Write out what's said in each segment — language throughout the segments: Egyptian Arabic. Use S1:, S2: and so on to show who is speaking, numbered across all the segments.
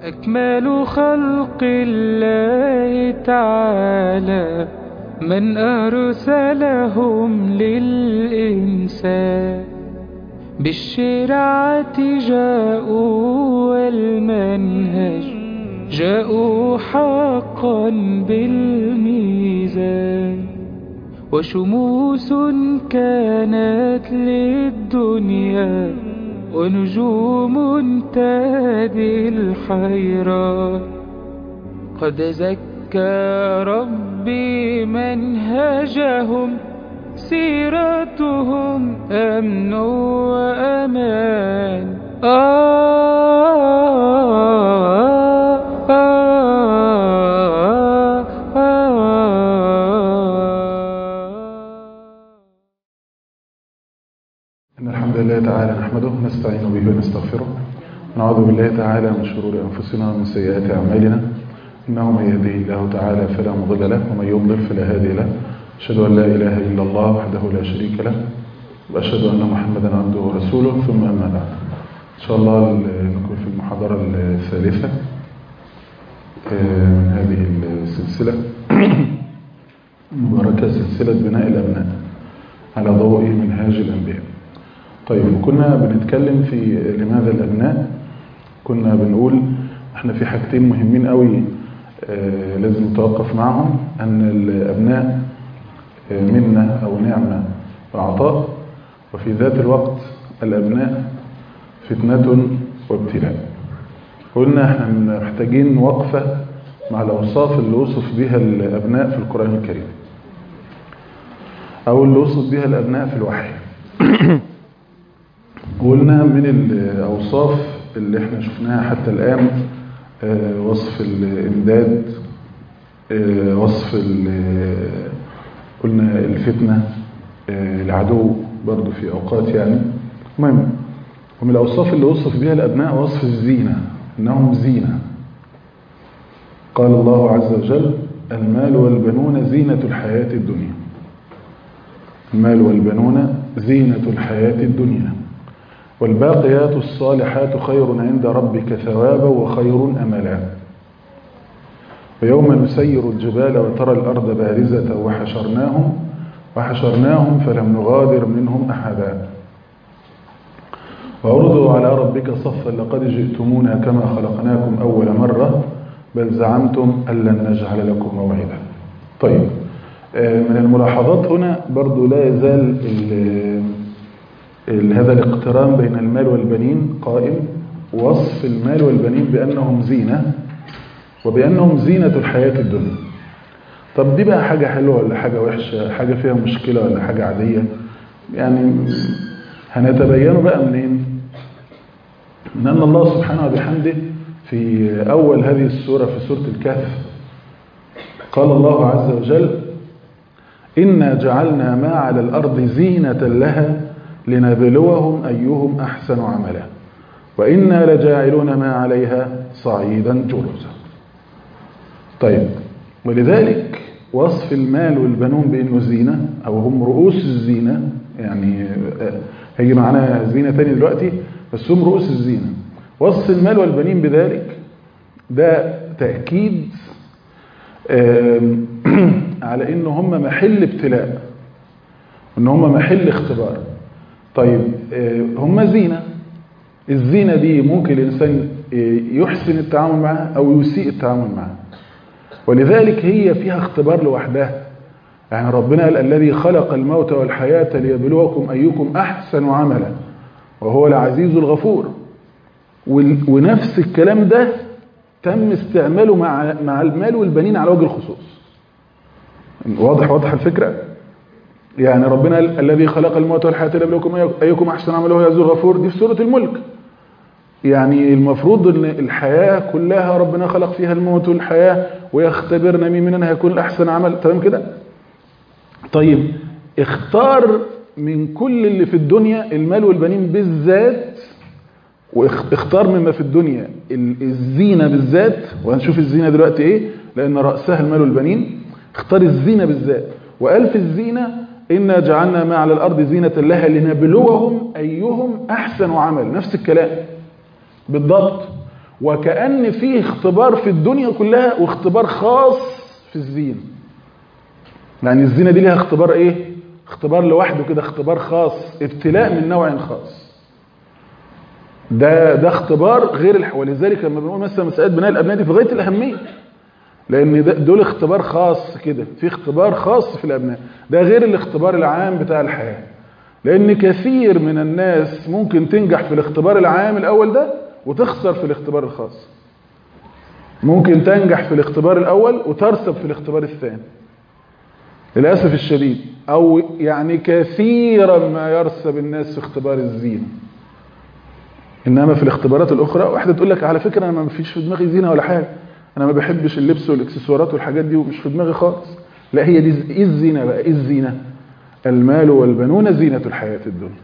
S1: أكمل خلق الله تعالى من أرسلهم للإنسان بالشرعة جاءوا والمنهج جاءوا حقا بالميزان وشموس كانت للدنيا ونجوم تهدي الحيران قد زكى ربي منهجهم سيرتهم أمن وأمان آه آه آه آه
S2: إن الحمد لله تعالى نحمده ونستعين به ونستغفره ونعوذ بالله تعالى من شرور أنفسنا ومن سيئات أعمالنا إنه من يهده الله تعالى فلا مضل له ومن يضلل فلا هادي له أشهد أن لا إله إلا الله وحده لا شريك له وأشهد أن محمدا عبده ورسوله ثم أما بعد إن شاء الله نكون في المحاضرة الثالثة من هذه السلسلة مباركة سلسلة بناء الأبناء على ضوء منهاج الأنبياء طيب وكنا بنتكلم في لماذا الأبناء كنا بنقول احنا في حاجتين مهمين قوي آه لازم نتوقف معهم أن الأبناء آه منة أو نعمة وعطاء وفي ذات الوقت الأبناء فتنة وابتلاء قلنا احنا محتاجين وقفة مع الأوصاف اللي وصف بها الأبناء في القرآن الكريم أو اللي وصف بها الأبناء في الوحي قلنا من الأوصاف اللي احنا شفناها حتى الآن اه وصف الإمداد اه وصف قلنا الفتنة اه العدو برضو في أوقات يعني المهم ومن الأوصاف اللي وصف بها الأبناء وصف الزينة إنهم زينة قال الله عز وجل المال والبنون زينة الحياة الدنيا المال والبنون زينة الحياة الدنيا والباقيات الصالحات خير عند ربك ثوابا وخير أملا ويوم نسير الجبال وترى الأرض بارزة وحشرناهم وحشرناهم فلم نغادر منهم أحدا وعرضوا على ربك صفا لقد جئتمونا كما خلقناكم أول مرة بل زعمتم أن لن نجعل لكم موعدا طيب من الملاحظات هنا برضو لا يزال هذا الاقتران بين المال والبنين قائم وصف المال والبنين بأنهم زينة وبأنهم زينة الحياة الدنيا طب دي بقى حاجة حلوة ولا حاجة وحشة حاجة فيها مشكلة ولا حاجة عادية يعني هنتبينه بقى منين من أن الله سبحانه وبحمده في أول هذه السورة في سورة الكهف قال الله عز وجل إنا جعلنا ما على الأرض زينة لها لنبلوهم أيهم أحسن عملا وإنا لجاعلون ما عليها صعيدا جرزا طيب ولذلك وصف المال والبنون بأنه زينة أو هم رؤوس الزينة يعني هيجي معنا زينة تاني دلوقتي بس هم رؤوس الزينة وصف المال والبنين بذلك ده تأكيد على إن هم محل ابتلاء إن هم محل اختبار طيب هم زينة الزينة دي ممكن الإنسان يحسن التعامل معها أو يسيء التعامل معها ولذلك هي فيها اختبار لوحدها يعني ربنا قال الذي خلق الموت والحياة ليبلوكم أيكم أحسن عملا وهو العزيز الغفور ونفس الكلام ده تم استعماله مع مع المال والبنين على وجه الخصوص واضح واضح الفكرة يعني ربنا قال الذي خلق الموت والحياة ليبلوكم أيكم أحسن عملا وهو العزيز الغفور دي في سورة الملك يعني المفروض ان الحياة كلها ربنا خلق فيها الموت والحياة ويختبرنا مين مننا هيكون الأحسن عمل تمام كده طيب اختار من كل اللي في الدنيا المال والبنين بالذات واختار مما في الدنيا الزينة بالذات وهنشوف الزينة دلوقتي ايه لأن رأسها المال والبنين اختار الزينة بالذات وقال في الزينة إنا جعلنا ما على الأرض زينة لها لنبلوهم أيهم أحسن عمل نفس الكلام بالضبط وكأن فيه اختبار في الدنيا كلها واختبار خاص في الزينة يعني الزينة دي ليها اختبار ايه اختبار لوحده كده اختبار خاص ابتلاء من نوع خاص ده ده اختبار غير الح... ولذلك لما بنقول مثلا مسألة بناء الأبناء دي في غاية الأهمية لأن ده دول اختبار خاص كده في اختبار خاص في الأبناء ده غير الاختبار العام بتاع الحياة لأن كثير من الناس ممكن تنجح في الاختبار العام الأول ده وتخسر في الاختبار الخاص ممكن تنجح في الاختبار الأول وترسب في الاختبار الثاني للأسف الشديد أو يعني كثيرا ما يرسب الناس في اختبار الزينة إنما في الاختبارات الأخرى واحدة تقول لك على فكرة أنا ما فيش في دماغي زينة ولا حاجة أنا ما بحبش اللبس والإكسسوارات والحاجات دي ومش في دماغي خالص لا هي دي إيه الزينة بقى إيه الزينة المال والبنون زينة الحياة الدنيا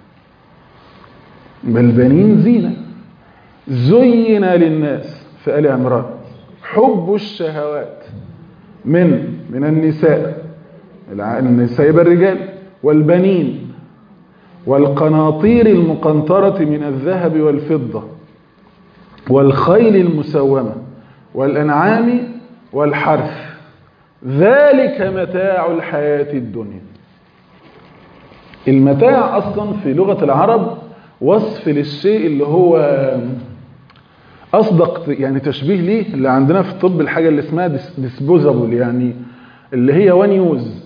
S2: بل بنين زينة زين للناس في آل عمران حب الشهوات من من النساء النساء يبقى الرجال والبنين والقناطير المقنطرة من الذهب والفضة والخيل المسومة والأنعام والحرث ذلك متاع الحياة الدنيا المتاع أصلا في لغة العرب وصف للشيء اللي هو أصدق يعني تشبيه ليه اللي عندنا في الطب الحاجة اللي اسمها ديسبوزابل يعني اللي هي وان يوز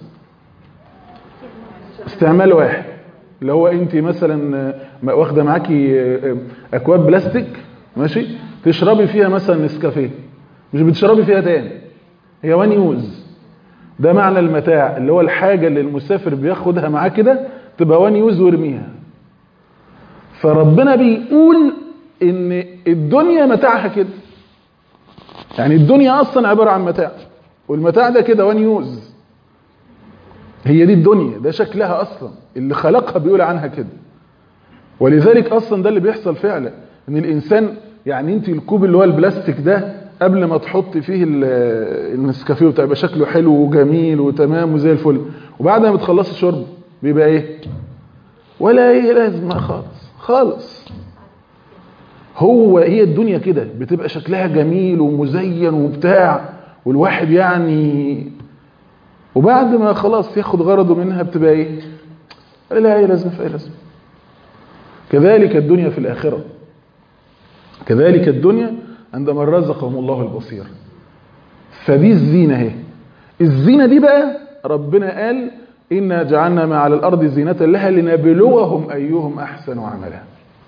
S2: استعمال واحد اللي هو انت مثلا واخده معاكي اكواب بلاستيك ماشي تشربي فيها مثلا نسكافيه مش بتشربي فيها تاني هي وان يوز ده معنى المتاع اللي هو الحاجه اللي المسافر بياخدها معاه كده تبقى وان يوز ويرميها فربنا بيقول ان الدنيا متاعها كده يعني الدنيا اصلا عباره عن متاع والمتاع ده كده وان يوز هي دي الدنيا ده شكلها اصلا اللي خلقها بيقول عنها كده ولذلك اصلا ده اللي بيحصل فعلا ان الانسان يعني انت الكوب اللي هو البلاستيك ده قبل ما تحط فيه النسكافيه بتاع يبقى شكله حلو وجميل وتمام وزي الفل وبعد ما بتخلصي شرب بيبقى ايه ولا ايه لازمه خالص خالص هو هي الدنيا كده بتبقى شكلها جميل ومزين وبتاع والواحد يعني وبعد ما خلاص ياخد غرضه منها بتبقى ايه لا اي لازمه في اي لازمه كذلك الدنيا في الاخره كذلك الدنيا عندما رزقهم الله البصير فدي الزينه اهي الزينه دي بقى ربنا قال انا جعلنا ما على الارض زينه لها لنبلوهم ايهم احسن عملا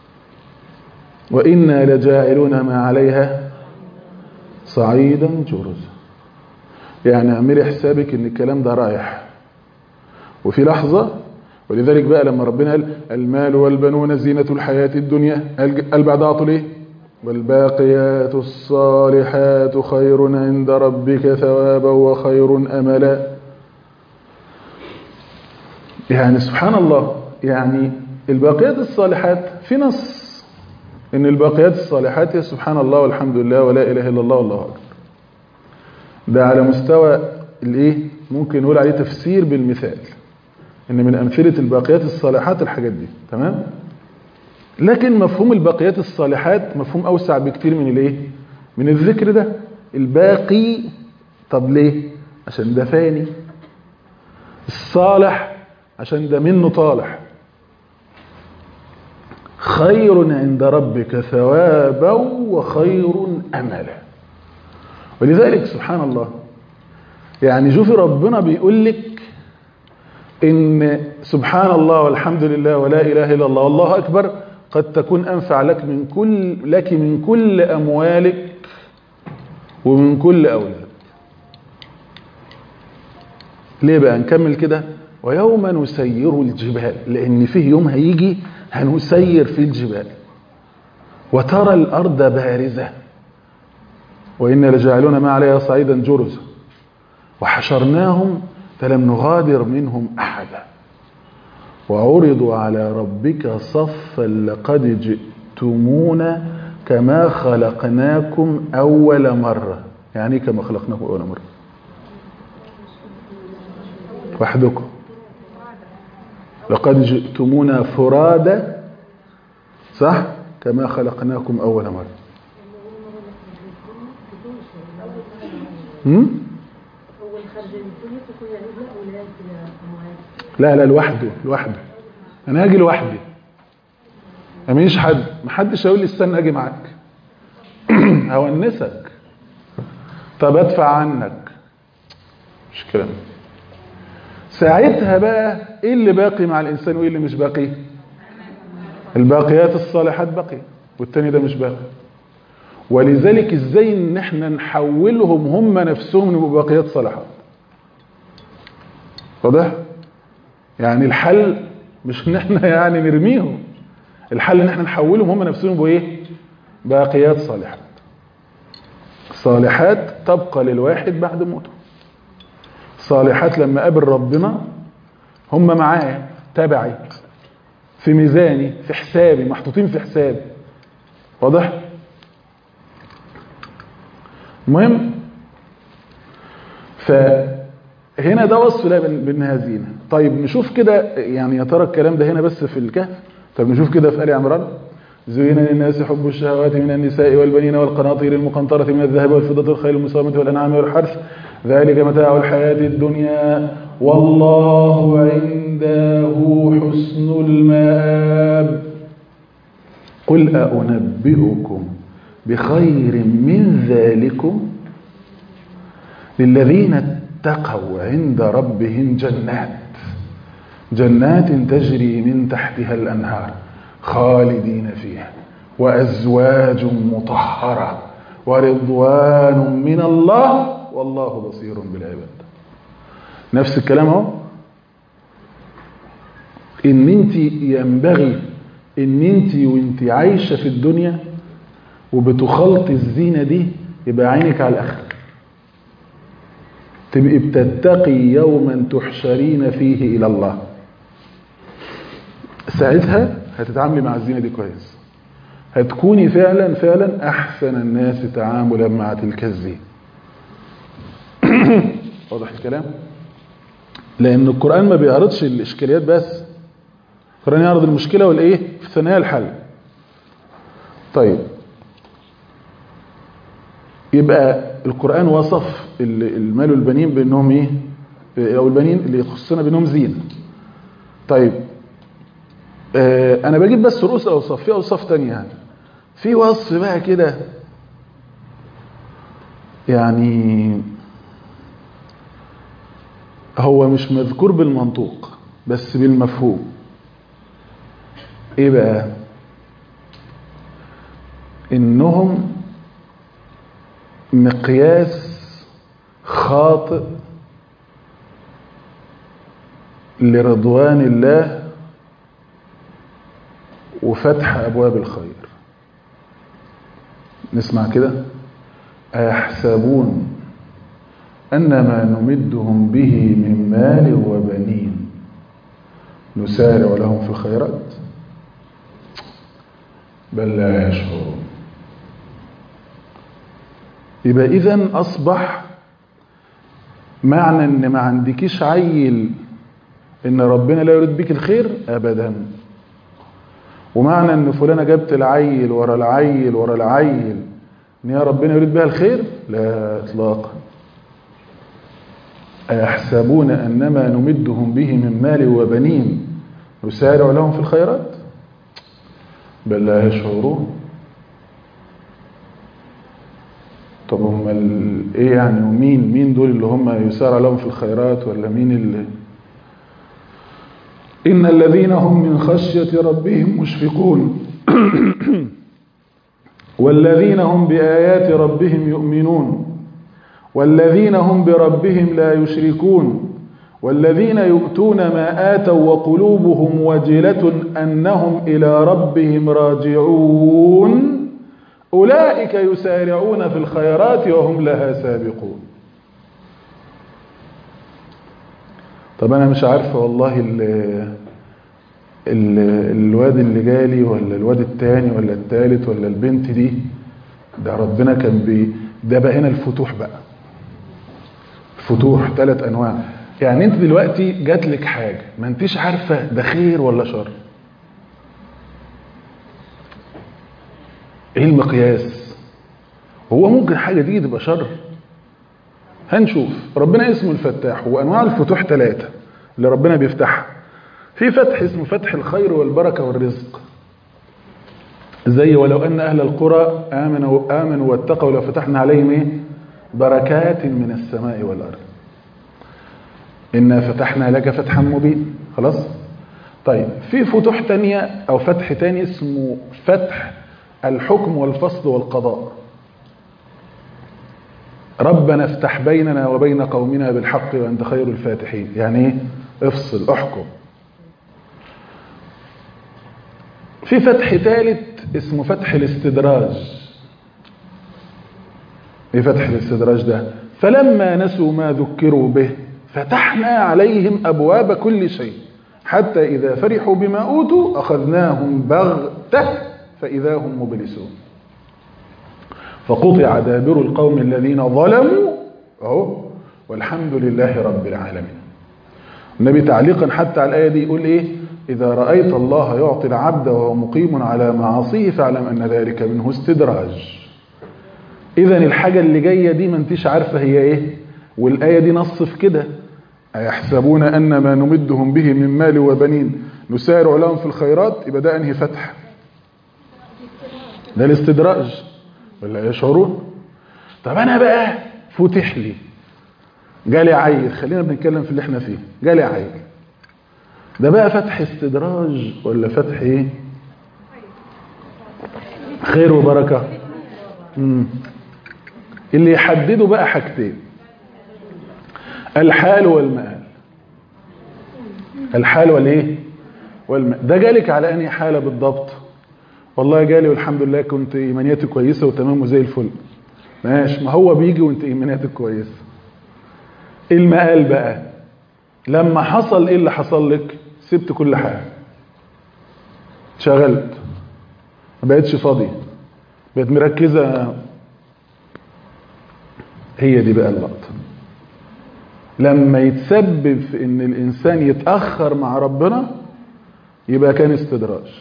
S2: وانا لجاعلون ما عليها صعيدا جرزا يعني اعملي حسابك ان الكلام ده رايح وفي لحظة ولذلك بقى لما ربنا قال المال والبنون زينة الحياة الدنيا قال بعدها عطوا ليه والباقيات الصالحات خير عند ربك ثوابا وخير أملا يعني سبحان الله يعني الباقيات الصالحات في نص ان الباقيات الصالحات هي سبحان الله والحمد لله ولا اله الا الله والله اكبر ده على مستوى الايه ممكن نقول عليه تفسير بالمثال ان من امثله الباقيات الصالحات الحاجات دي تمام لكن مفهوم الباقيات الصالحات مفهوم اوسع بكتير من الايه من الذكر ده الباقي طب ليه عشان ده فاني الصالح عشان ده منه طالح خير عند ربك ثوابا وخير املا ولذلك سبحان الله يعني شوفي ربنا بيقول لك ان سبحان الله والحمد لله ولا اله الا الله والله اكبر قد تكون انفع لك من كل لك من كل اموالك ومن كل اولادك ليه بقى نكمل كده ويوم نسير الجبال لان فيه يوم هيجي هنسير في الجبال وترى الارض بارزه وإنا لجاعلون ما عليها صعيدا جرزا وحشرناهم فلم نغادر منهم أحدا وعرضوا على ربك صفا لقد جئتمونا كما خلقناكم أول مرة يعني كما خلقناكم أول مرة وحدكم لقد جئتمونا فرادا صح كما خلقناكم أول مرة هم؟
S3: أول خرج الدنيا تكون يعني لا أولاد لا أموات
S2: لا لا لوحده لوحده انا هاجي لوحدي مفيش حد محدش هيقول لي استنى اجي معاك هونسك طب ادفع عنك مش كلام ساعتها بقى ايه اللي باقي مع الانسان وايه اللي مش باقي الباقيات الصالحات باقي والتاني ده مش باقي ولذلك ازاي ان احنا نحولهم هم نفسهم لبقيات باقيات صالحات واضح يعني الحل مش ان احنا يعني نرميهم الحل ان احنا نحولهم هم نفسهم يبقوا ايه باقيات صالحات صالحات تبقى للواحد بعد موته صالحات لما قابل ربنا هم معايا تبعي في ميزاني في حسابي محطوطين في حسابي واضح المهم فهنا ده وصف لا بانها زينه طيب نشوف كده يعني يا ترى الكلام ده هنا بس في الكهف طب نشوف كده في ال عمران زين للناس حب الشهوات من النساء والبنين والقناطير المقنطرة من الذهب والفضة والخيل المسومة والأنعام والحرث ذلك متاع الحياة الدنيا والله عنده حسن المآب قل أنبئكم بخير من ذلكم للذين اتقوا عند ربهم جنات جنات تجري من تحتها الأنهار خالدين فيها وأزواج مطهرة ورضوان من الله والله بصير بالعباد نفس الكلام اهو ان انت ينبغي ان انت وانت عايشه في الدنيا وبتخلطي الزينه دي يبقى عينك على الاخره تبقي بتتقي يوما تحشرين فيه الى الله ساعتها هتتعاملي مع الزينه دي كويس هتكوني فعلا فعلا احسن الناس تعاملا مع تلك الزينه واضح الكلام لان القران ما بيعرضش الاشكاليات بس القران يعرض المشكله والايه في ثنايا الحل طيب يبقى القران وصف المال والبنين بانهم ايه او البنين اللي يخصنا بانهم زينه طيب آه انا بجيب بس رؤوس الاوصاف في اوصاف تانية يعني في وصف بقى كده يعني هو مش مذكور بالمنطوق بس بالمفهوم ايه بقى انهم مقياس خاطئ لرضوان الله وفتح ابواب الخير نسمع كده ايحسبون ان ما نمدهم به من مال وبنين نسارع لهم في الخيرات بل لا يشعرون يبقى اذا اصبح معنى ان ما عندكيش عيل ان ربنا لا يريد بك الخير ابدا ومعنى ان فلانه جابت العيل ورا العيل ورا العيل ان يا ربنا يريد بها الخير لا اطلاقا ايحسبون انما نمدهم به من مال وبنين نسارع لهم في الخيرات بل لا يشعرون طب هم ايه يعني ومين مين دول اللي هم يسارع لهم في الخيرات ولا مين اللي إن الذين هم من خشية ربهم مشفقون والذين هم بآيات ربهم يؤمنون والذين هم بربهم لا يشركون والذين يؤتون ما آتوا وقلوبهم وجلة أنهم إلى ربهم راجعون أولئك يسارعون في الخيرات وهم لها سابقون طب أنا مش عارفة والله ال ال الواد اللي جالي ولا الواد التاني ولا التالت ولا البنت دي ده ربنا كان بي ده بقى هنا الفتوح بقى فتوح ثلاث أنواع يعني أنت دلوقتي جات لك حاجة ما أنتش عارفة ده خير ولا شر ايه المقياس هو ممكن حاجة دي تبقى شر هنشوف ربنا اسمه الفتاح وأنواع الفتوح ثلاثة اللي ربنا بيفتحها في فتح اسمه فتح الخير والبركة والرزق زي ولو أن أهل القرى آمنوا, آمنوا واتقوا لو فتحنا عليهم إيه؟ بركات من السماء والأرض إنا فتحنا لك فتحا مبين خلاص طيب في فتوح تانية أو فتح تاني اسمه فتح الحكم والفصل والقضاء ربنا افتح بيننا وبين قومنا بالحق وأنت خير الفاتحين يعني ايه افصل احكم في فتح ثالث اسمه فتح الاستدراج ايه فتح الاستدراج ده فلما نسوا ما ذكروا به فتحنا عليهم أبواب كل شيء حتى إذا فرحوا بما أوتوا أخذناهم بغتة فإذا هم مبلسون فقطع دابر القوم الذين ظلموا أهو والحمد لله رب العالمين النبي تعليقا حتى على الآية دي يقول إيه إذا رأيت الله يعطي العبد وهو مقيم على معاصيه فاعلم أن ذلك منه استدراج إذا الحاجة اللي جاية دي ما انتش عارفة هي إيه والآية دي نص في كده أيحسبون أن ما نمدهم به من مال وبنين نسارع لهم في الخيرات يبقى ده أنهي فتح ده الاستدراج ولا يشعرون طب أنا بقى فتح لي جالي عيل خلينا بنتكلم في اللي احنا فيه جالي عيل ده بقى فتح استدراج ولا فتح ايه خير وبركة مم. اللي يحددوا بقى حاجتين الحال والمآل الحال والايه والمآل ده جالك على انهي حالة بالضبط والله جالي والحمد لله كنت ايمانياتي كويسة وتمام وزي الفل ماشي ما هو بيجي وانت ايمانياتك كويسة المآل بقى لما حصل ايه اللي حصل لك سبت كل حاجة شغلت ما بقتش فاضي بقت مركزة هي دي بقى اللقطة لما يتسبب في ان الانسان يتأخر مع ربنا يبقى كان استدراج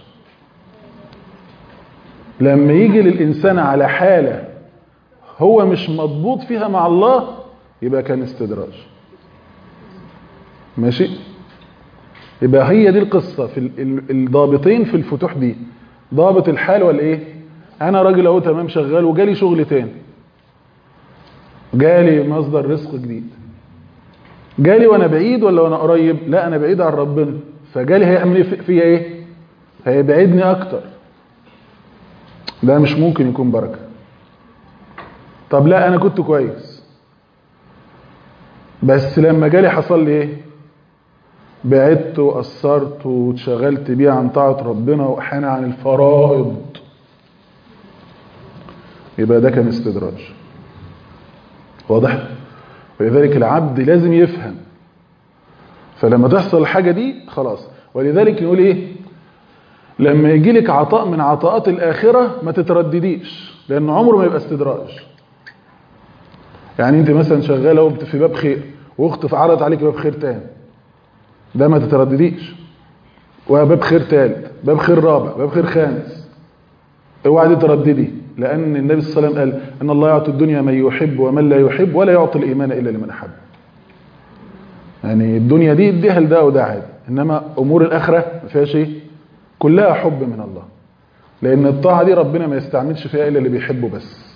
S2: لما يجي للإنسان على حالة هو مش مضبوط فيها مع الله يبقى كان استدراج ماشي يبقى هي دي القصة في الضابطين في الفتوح دي ضابط الحال والايه انا راجل اهو تمام شغال وجالي شغل تاني جالي مصدر رزق جديد جالي وانا بعيد ولا وانا قريب لا انا بعيد عن ربنا فجالي هيعمل فيا ايه هيبعدني اكتر ده مش ممكن يكون بركة طب لا انا كنت كويس بس لما جالي حصل لي ايه بعدت وقصرت واتشغلت بيه عن طاعة ربنا واحيانا عن الفرائض يبقى ده كان استدراج واضح ولذلك العبد لازم يفهم فلما تحصل الحاجة دي خلاص ولذلك نقول ايه لما يجي لك عطاء من عطاءات الآخرة ما تتردديش لأن عمره ما يبقى استدراج يعني انت مثلا شغالة في باب خير واخت عرضت عليك باب خير تاني ده ما تتردديش وباب خير تالت باب خير رابع باب خير خامس اوعى تترددي لأن النبي صلى الله عليه وسلم قال أن الله يعطي الدنيا من يحب ومن لا يحب ولا يعطي الإيمان إلا لمن أحب يعني الدنيا دي اديها لده وده عادي إنما أمور الآخرة ما فيهاش ايه كلها حب من الله لأن الطاعة دي ربنا ما يستعملش فيها إلا اللي بيحبه بس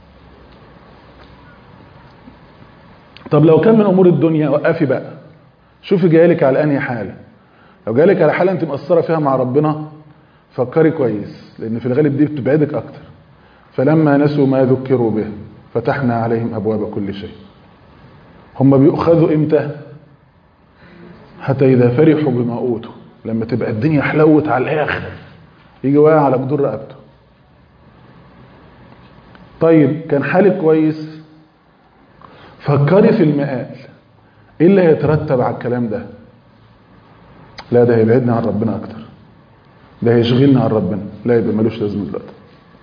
S2: طب لو كان من أمور الدنيا وقفي بقى شوفي جايلك على أنهي حالة لو جايلك على حالة أنت مقصرة فيها مع ربنا فكري كويس لأن في الغالب دي بتبعدك أكتر فلما نسوا ما ذكروا به فتحنا عليهم أبواب كل شيء هم بيؤخذوا إمتى حتى إذا فرحوا بما أوتوا لما تبقى الدنيا حلوت على الآخر يجي واقع على جدور رقبته طيب كان حالك كويس فكري في المآل ايه اللي هيترتب على الكلام ده لا ده هيبعدنا عن ربنا اكتر ده هيشغلنا عن ربنا لا يبقى ملوش لازمه دلوقتي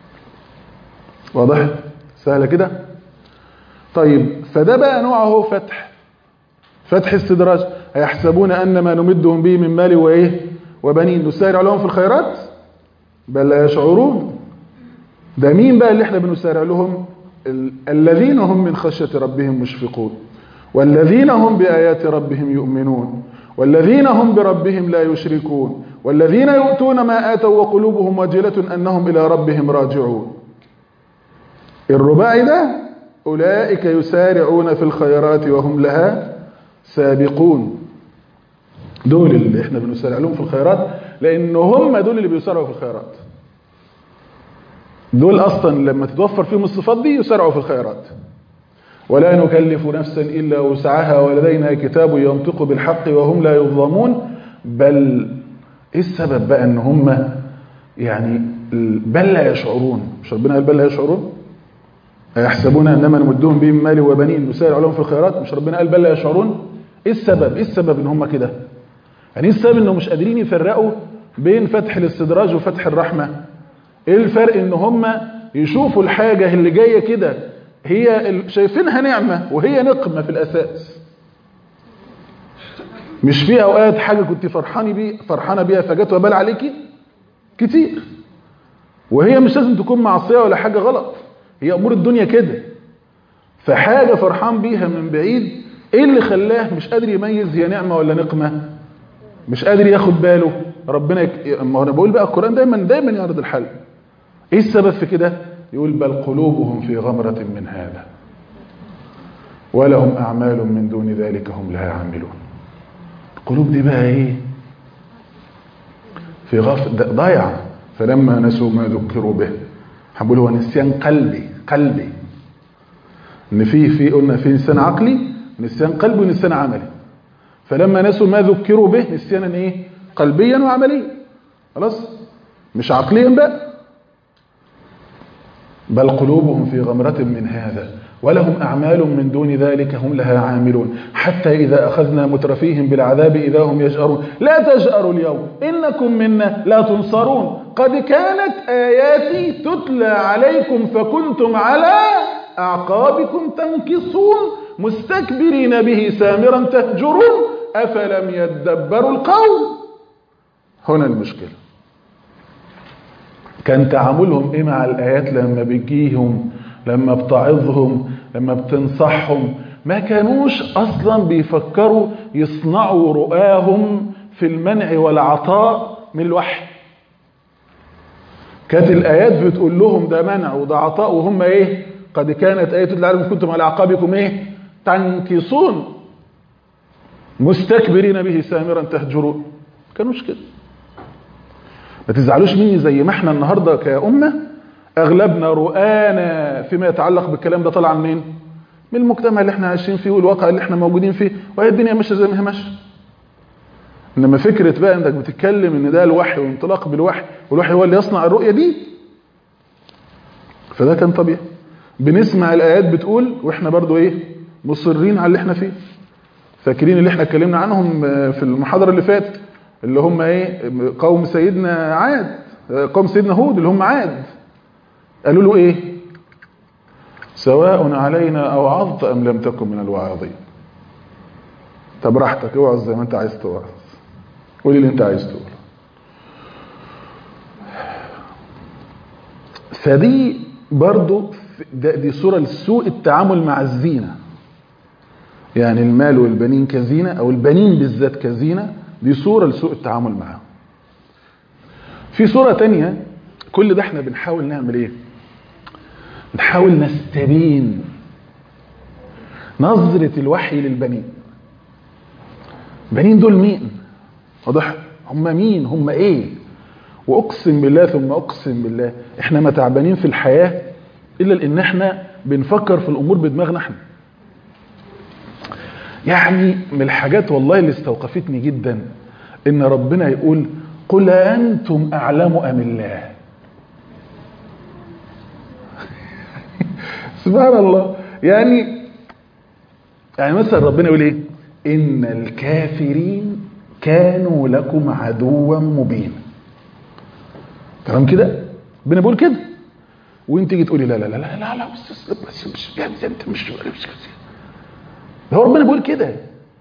S2: واضح سهله كده طيب فده بقى نوعه فتح فتح استدراج أيحسبون أن ما نمدهم به من مال وإيه وبنين نسارع لهم في الخيرات بل لا يشعرون ده مين بقى اللي احنا بنسارع لهم ال- الذين هم من خشية ربهم مشفقون والذين هم بآيات ربهم يؤمنون والذين هم بربهم لا يشركون والذين يؤتون ما آتوا وقلوبهم وجلة أنهم إلى ربهم راجعون الرباعي ده أولئك يسارعون في الخيرات وهم لها سابقون دول اللي احنا بنسارع لهم في الخيرات لأن هم دول اللي بيسارعوا في الخيرات دول أصلا لما تتوفر فيهم الصفات دي يسارعوا في الخيرات ولا نكلف نفسا إلا وسعها ولدينا كتاب ينطق بالحق وهم لا يظلمون بل ايه السبب بقى ان هم يعني بل لا يشعرون مش ربنا قال بل لا يشعرون أيحسبون أنما نمدهم به من مال وبنين نسارع لهم في الخيرات مش ربنا قال بل لا يشعرون ايه السبب ايه السبب ان هم كده يعني ايه السبب انهم مش قادرين يفرقوا بين فتح الاستدراج وفتح الرحمة ايه الفرق ان هم يشوفوا الحاجة اللي جاية كده هي ال- شايفينها نعمة وهي نقمة في الأساس مش في أوقات حاجة كنت فرحاني بي فرحانة بيها فجت وبال عليكي كتير وهي مش لازم تكون معصية ولا حاجة غلط هي أمور الدنيا كده فحاجة فرحان بيها من بعيد ايه اللي خلاه مش قادر يميز هي نعمة ولا نقمة مش قادر ياخد باله ربنا يك... ما هو انا بقول بقى القرآن دايما دايما يعرض الحل ايه السبب في كده يقول بل قلوبهم في غمرة من هذا ولهم أعمال من دون ذلك هم لها عاملون القلوب دي بقى ايه في غف د- ضايعة فلما نسوا ما ذكروا به هنقول هو نسيان قلبي قلبي ان في في قلنا في نسيان عقلي نسيان قلبي ونسيان عملي فلما نسوا ما ذكروا به نسيانا ايه قلبيا وعمليا خلاص مش عقليا بقى بل قلوبهم في غمرة من هذا ولهم أعمال من دون ذلك هم لها عاملون حتى إذا أخذنا مترفيهم بالعذاب إذا هم يجأرون لا تجأروا اليوم إنكم منا لا تنصرون قد كانت آياتي تتلى عليكم فكنتم على أعقابكم تنكصون مستكبرين به سامرا تهجرون أفلم يدبروا القول هنا المشكلة كان تعاملهم ايه مع الايات لما بتجيهم لما بتعظهم لما بتنصحهم ما كانوش اصلا بيفكروا يصنعوا رؤاهم في المنع والعطاء من الوحي كانت الايات بتقول لهم ده منع وده عطاء وهم ايه قد كانت ايه تدل عليكم كنتم على اعقابكم ايه تنكصون مستكبرين به سامرا تهجرون كانوش كده ما تزعلوش مني زي ما احنا النهارده كأمة اغلبنا رؤانا فيما يتعلق بالكلام ده طالع منين من المجتمع اللي احنا عايشين فيه والواقع اللي احنا موجودين فيه وهي الدنيا ماشيه زي ما هي ماشيه انما فكره بقى انك بتتكلم ان ده الوحي وانطلاق بالوحي والوحي هو اللي يصنع الرؤيه دي فده كان طبيعي بنسمع الايات بتقول واحنا برضو ايه مصرين على اللي احنا فيه فاكرين اللي احنا اتكلمنا عنهم في المحاضره اللي فاتت اللي هم ايه قوم سيدنا عاد قوم سيدنا هود اللي هم عاد قالوا له ايه سواء علينا اوعظت ام لم تكن من الواعظين طب براحتك اوعظ زي ما انت عايز توعظ قول اللي انت عايز تقول فدي برضو دي صورة لسوء التعامل مع الزينة يعني المال والبنين كزينة او البنين بالذات كزينة دي صورة لسوء التعامل معاهم في صورة تانية كل ده احنا بنحاول نعمل ايه نحاول نستبين نظرة الوحي للبنين البنين دول مين واضح هم مين هم ايه واقسم بالله ثم اقسم بالله احنا ما تعبانين في الحياة الا لان احنا بنفكر في الامور بدماغنا احنا يعني من الحاجات والله اللي استوقفتني جدا ان ربنا يقول قل انتم اعلم ام الله سبحان الله يعني يعني مثلا ربنا يقول ايه ان الكافرين كانوا لكم عدوا مبينا تمام كده ربنا بيقول كده وانت تيجي تقولي لا لا لا لا لا لا بس بس مش لا انت مش مش هو ربنا بيقول كده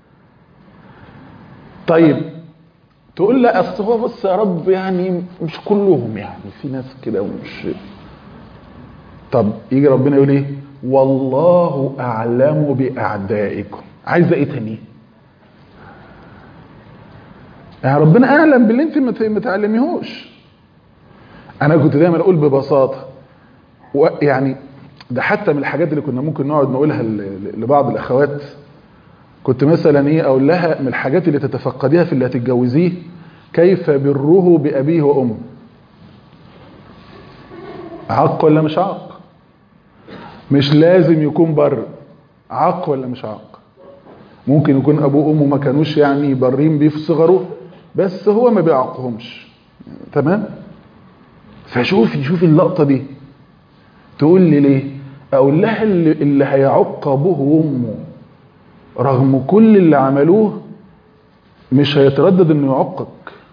S2: طيب تقول لا اصل هو بص يا رب يعني مش كلهم يعني في ناس كده ومش طب يجي ربنا يقول ايه والله اعلم باعدائكم عايزه ايه تاني يعني ربنا اعلم باللي انت ما ت- ما تعلميهوش انا كنت دايما اقول ببساطه و- يعني ده حتى من الحاجات اللي كنا ممكن نقعد نقولها ل- ل- لبعض الاخوات كنت مثلا ايه اقول لها من الحاجات اللي تتفقديها في اللي هتتجوزيه كيف بره بابيه وامه عق ولا مش عق مش لازم يكون بر عق ولا مش عق ممكن يكون ابوه وامه ما كانوش يعني بارين بيه في صغره بس هو ما بيعقهمش تمام فشوفي شوفي اللقطه دي تقول لي ليه اقول لها اللي, اللي هيعق ابوه وامه رغم كل اللي عملوه مش هيتردد انه يعقك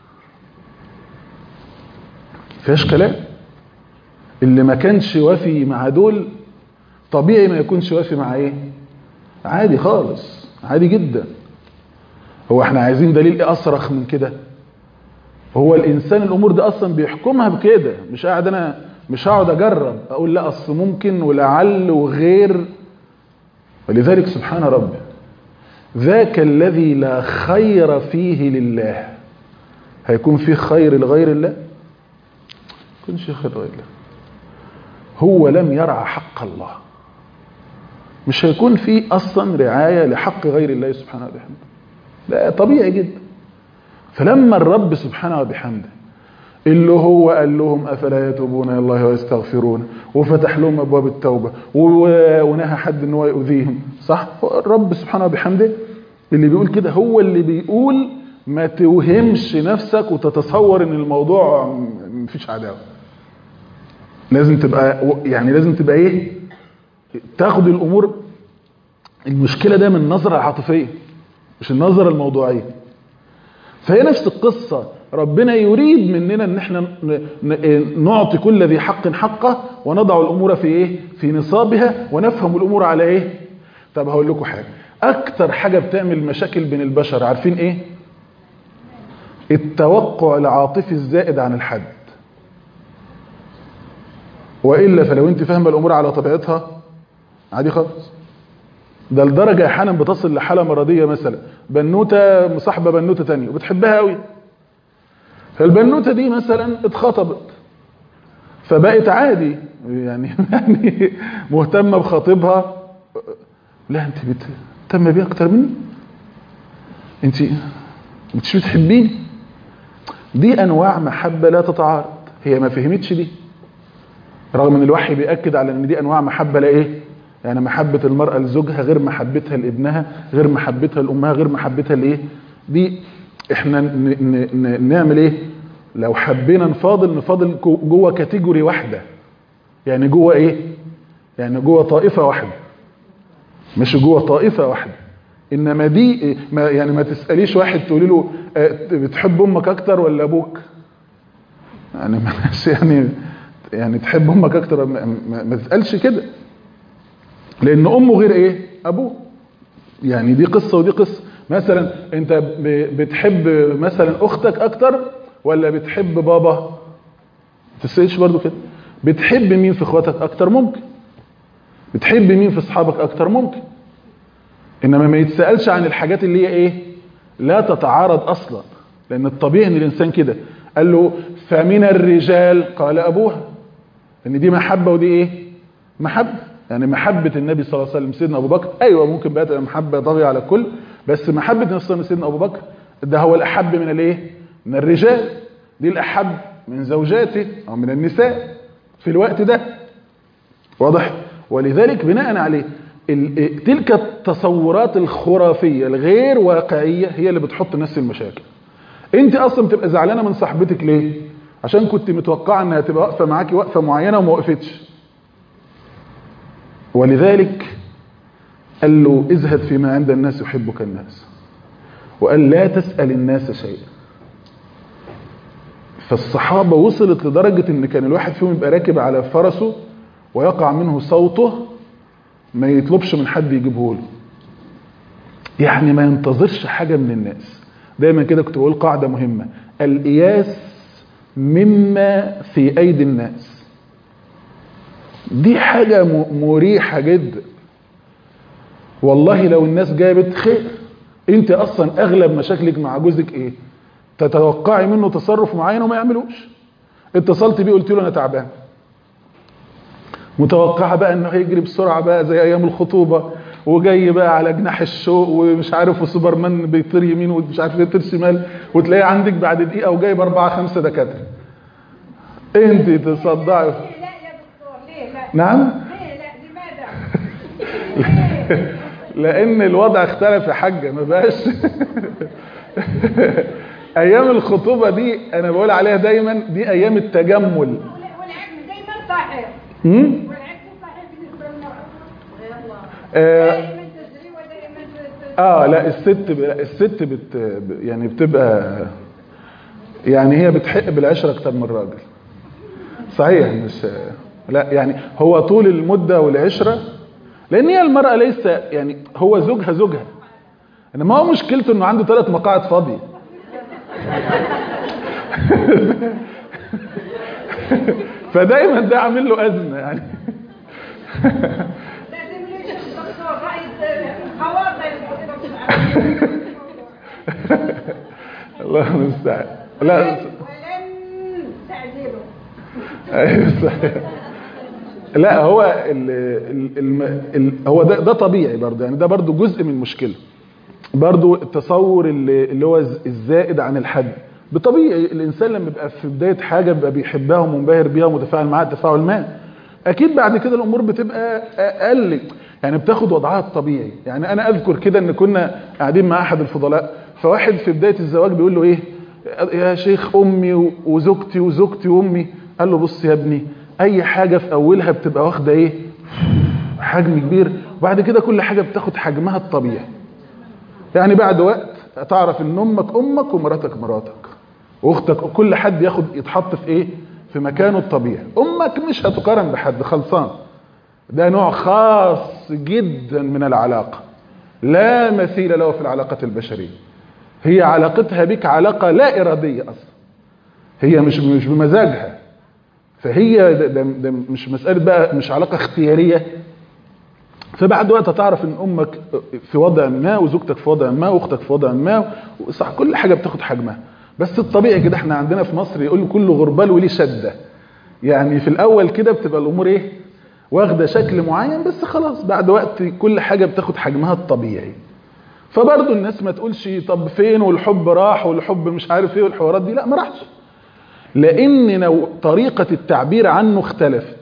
S2: فيهاش كلام اللي ما كانش وافي مع دول طبيعي ما يكونش وافي مع ايه عادي خالص عادي جدا هو احنا عايزين دليل ايه اصرخ من كده هو الانسان الامور دي اصلا بيحكمها بكده مش قاعد انا مش هقعد اجرب اقول لا اصل ممكن ولعل وغير ولذلك سبحان ربي ذاك الذي لا خير فيه لله هيكون فيه خير لغير الله يكونش خير لغير الله هو لم يرعى حق الله مش هيكون فيه اصلا رعايه لحق غير الله سبحانه وبحمده ده طبيعي جدا فلما الرب سبحانه وبحمده اللي هو قال لهم افلا يتوبون الى الله ويستغفرون وفتح لهم ابواب التوبه و- ونهى حد ان هو يؤذيهم صح هو الرب سبحانه وبحمده اللي بيقول كده هو اللي بيقول ما توهمش نفسك وتتصور ان الموضوع م- مفيش عداوه لازم تبقى يعني لازم تبقى ايه تاخد الامور المشكله ده من النظره العاطفيه مش النظره الموضوعيه فهي نفس القصة ربنا يريد مننا ان احنا ن- ن- نعطي كل ذي حق حقه ونضع الامور في ايه في نصابها ونفهم الامور على ايه طب هقول لكم حاجة اكتر حاجة بتعمل مشاكل بين البشر عارفين ايه التوقع العاطفي الزائد عن الحد والا فلو انت فاهمه الامور على طبيعتها عادي خالص ده لدرجه احيانا بتصل لحاله مرضيه مثلا بنوته مصاحبه بنوته تانية وبتحبها قوي فالبنوته دي مثلا اتخطبت فبقت عادي يعني يعني مهتمه بخطيبها لا انت بتهتم بيه اكتر مني انت مش بتحبيني دي انواع محبه لا تتعارض هي ما فهمتش دي رغم ان الوحي بيأكد على ان دي انواع محبه لا ايه يعني محبه المراه لزوجها غير محبتها لابنها غير محبتها لامها غير محبتها لايه دي احنا ن ن ن نعمل ايه لو حبينا نفاضل نفاضل جو- جوه كاتيجوري واحده يعني جوه ايه يعني جوه طائفه واحده مش جوه طائفه واحده انما دي إيه؟ ما يعني ما تساليش واحد تقولي له آه، بتحب امك اكتر ولا ابوك يعني مش يعني يعني تحب امك اكتر ما, ما, ما تسالش كده لان امه غير ايه ابوه يعني دي قصه ودي قصه مثلا انت ب- بتحب مثلا اختك اكتر ولا بتحب بابا ما تسالش برضو كده بتحب مين في اخواتك اكتر ممكن بتحب مين في اصحابك اكتر ممكن انما ما يتسالش عن الحاجات اللي هي ايه لا تتعارض اصلا لان الطبيعي ان الانسان كده قال له فمن الرجال قال ابوها ان دي محبه ودي ايه محبه يعني محبه النبي صلى الله عليه وسلم سيدنا ابو بكر ايوه ممكن بقى تبقى محبه طاغيه على الكل بس محبه النبي صلى الله عليه وسلم سيدنا ابو بكر ده هو الاحب من الايه من الرجال دي الاحب من زوجاته او من النساء في الوقت ده واضح ولذلك بناء عليه ال- تلك التصورات الخرافيه الغير واقعيه هي اللي بتحط الناس في المشاكل انت اصلا بتبقى زعلانه من صاحبتك ليه عشان كنت متوقعه انها تبقى واقفه معاكي وقفه معينه وما وقفتش ولذلك قال له اذهب فيما عند الناس يحبك الناس وقال لا تسال الناس شيئا فالصحابه وصلت لدرجه ان كان الواحد فيهم يبقى راكب على فرسه ويقع منه صوته ما يطلبش من حد يجيبه له يعني ما ينتظرش حاجه من الناس دايما كده كنت بقول قاعده مهمه الاياس مما في ايدي الناس دي حاجة م- مريحة جدا والله لو الناس جابت خير انت اصلا اغلب مشاكلك مع جوزك ايه تتوقعي منه تصرف معين وما يعملوش اتصلت بيه قلت له انا تعبان متوقعه بقى انه هيجري بسرعه بقى زي ايام الخطوبه وجاي بقى على جناح الشوق ومش عارف وسوبرمان بيطير يمين ومش عارف يطير شمال وتلاقيه عندك بعد دقيقه وجايب اربعه خمسه دكاتره انت تصدعي
S4: ليه لا يا دكتور ليه لا
S2: نعم
S4: ليه لا لماذا ليه؟
S2: لان الوضع اختلف يا حاجه ما بقاش ايام الخطوبه دي انا بقول عليها دايما دي ايام التجمل
S4: والعلم دايما صحيح
S2: امم
S4: والعلم صحيح بالنسبه للمراه
S2: آه,
S4: دائما تجري ودائما ت- ت-
S2: اه لا الست ب... لا، الست بت... ب- يعني بتبقى يعني هي بتحق بالعشره اكتر من الراجل صحيح مش لا يعني هو طول المده والعشره لان هي المراه ليس يعني هو زوجها زوجها انما هو مشكلته انه عنده ثلاث مقاعد فاضيه فدايما ده عامل له ازمه يعني
S4: لازم يجي الدكتور رئيس خواطر الدكتور.
S2: الله المستعان لا
S4: ولن تعديله
S2: ايوه صحيح لا هو ال ال ال ال هو ده ده طبيعي برضه يعني ده برضه جزء من المشكله برضه التصور اللي, اللي هو الز- الزائد عن الحد بطبيعي الانسان لما بيبقى في بدايه حاجه بيبقى بيحبها ومنبهر بيها ومتفاعل معاها تفاعل ما اكيد بعد كده الامور بتبقى اقل يعني بتاخد وضعها الطبيعي يعني انا اذكر كده ان كنا قاعدين مع احد الفضلاء فواحد في بدايه الزواج بيقول له ايه يا شيخ امي و- وزوجتي وزوجتي وامي قال له بص يا ابني اي حاجه في اولها بتبقى واخده ايه حجم كبير وبعد كده كل حاجه بتاخد حجمها الطبيعي يعني بعد وقت تعرف ان امك امك ومراتك مراتك واختك كل حد ياخد يتحط في ايه في مكانه الطبيعي امك مش هتقارن بحد خلصان ده نوع خاص جدا من العلاقه لا مثيل له في العلاقه البشريه هي علاقتها بك علاقه لا اراديه اصلا هي مش مش بمزاجها فهي ده, ده, ده مش مساله بقى مش علاقه اختياريه فبعد وقت هتعرف ان امك في وضع ما وزوجتك في وضع ما واختك في وضع ما صح كل حاجه بتاخد حجمها بس الطبيعي كده احنا عندنا في مصر يقول كل غربال وليه شده يعني في الاول كده بتبقى الامور ايه واخده شكل معين بس خلاص بعد وقت كل حاجه بتاخد حجمها الطبيعي فبرضه الناس ما تقولش طب فين والحب راح والحب مش عارف ايه والحوارات دي لا ما راحش لان نوع- طريقه التعبير عنه اختلفت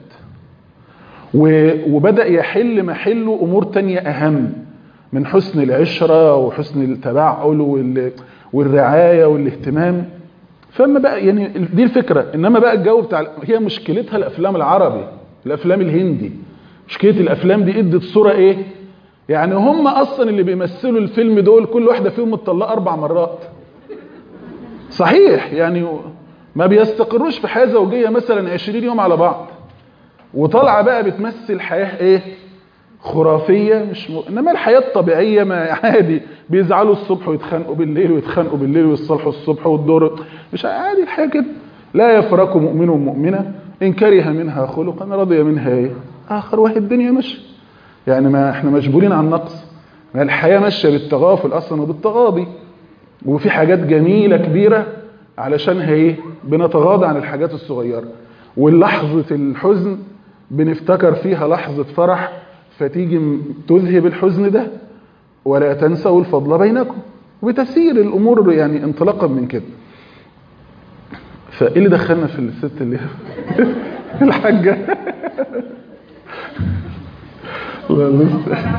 S2: و- وبدأ يحل محله أمور تانية أهم من حسن العشرة وحسن التبعل وال- والرعاية والاهتمام فما بقى يعني دي الفكرة إنما بقى الجو بتاع هي مشكلتها الأفلام العربي الأفلام الهندي مشكلة الأفلام دي ادت صورة إيه يعني هم أصلا اللي بيمثلوا الفيلم دول كل واحدة فيهم متطلقة أربع مرات صحيح يعني ما بيستقروش في حياة زوجية مثلا 20 يوم على بعض وطالعه بقى بتمثل حياه ايه خرافيه مش م... انما الحياه الطبيعيه ما عادي بيزعلوا الصبح ويتخانقوا بالليل ويتخانقوا بالليل ويصالحوا الصبح والدور مش عادي الحياه كده لا يفرق مؤمن مؤمنه ان كره منها خلقا رضي منها ايه اخر واحد الدنيا ماشيه يعني ما احنا مجبورين على النقص ما الحياه ماشيه بالتغافل اصلا وبالتغاضي وفي حاجات جميله كبيره علشانها ايه بنتغاضى عن الحاجات الصغيره واللحظه الحزن بنفتكر فيها لحظه فرح فتيجي م- تذهب الحزن ده ولا تنسوا الفضل بينكم وبتسير الامور يعني انطلاقا من كده فايه اللي دخلنا في الست اللي الحاجه الله المستعان.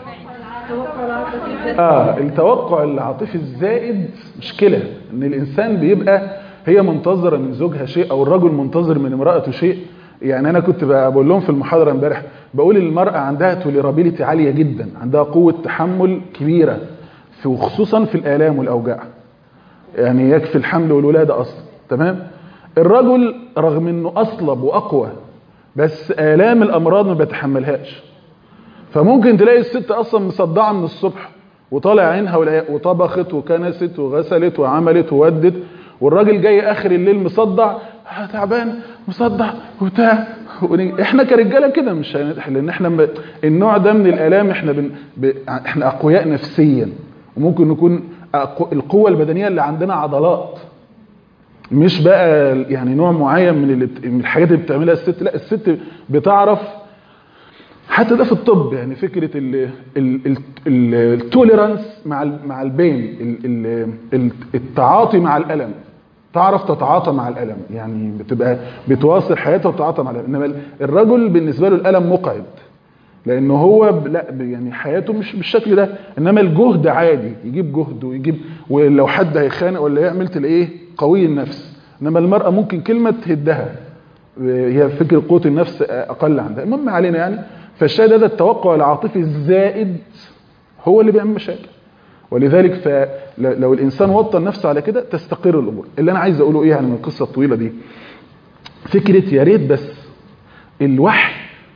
S2: اه التوقع العاطفي الزائد مشكله ان الانسان بيبقى هي منتظره من زوجها شيء او الرجل منتظر من امراته شيء يعني انا كنت بقول لهم في المحاضره امبارح بقول المراه عندها توليرابيلتي عاليه جدا عندها قوه تحمل كبيره في وخصوصا في الالام والاوجاع يعني يكفي الحمل والولاده اصلا تمام الرجل رغم انه اصلب واقوى بس الام الامراض ما بيتحملهاش فممكن تلاقي الست اصلا مصدعه من الصبح وطالع عينها والعيا- وطبخت وكنست وغسلت وعملت وودت والراجل جاي اخر الليل مصدع آه تعبان مصدع وبتاع ونج- احنا كرجاله كده مش هن- لان احنا ب... النوع ده من الالام احنا بن... ب... احنا اقوياء نفسيا وممكن نكون أقو... القوه البدنيه اللي عندنا عضلات مش بقى يعني نوع معين من, اللي بت... من الحاجات اللي بتعملها الست لا الست بتعرف حتى ده في الطب يعني فكره ال... ال... ال... ال... التوليرانس مع ال... مع البين ال... ال... ال- التعاطي مع الالم تعرف تتعاطى مع الالم يعني بتبقى بتواصل حياتها وتتعاطى مع الالم انما الرجل بالنسبه له الالم مقعد لانه هو ب- لا ب- يعني حياته مش بالشكل ده انما الجهد عادي يجيب جهد ويجيب ولو حد هيخانق ولا يعمل تلاقيه قوي النفس انما المراه ممكن كلمه تهدها هي فكره قوه النفس اقل عندها المهم ما علينا يعني فالشاهد هذا التوقع العاطفي الزائد هو اللي بيعمل مشاكل ولذلك فلو الانسان وطن نفسه على كده تستقر الامور اللي انا عايز اقوله ايه يعني من القصه الطويله دي فكره يا ريت بس الوحي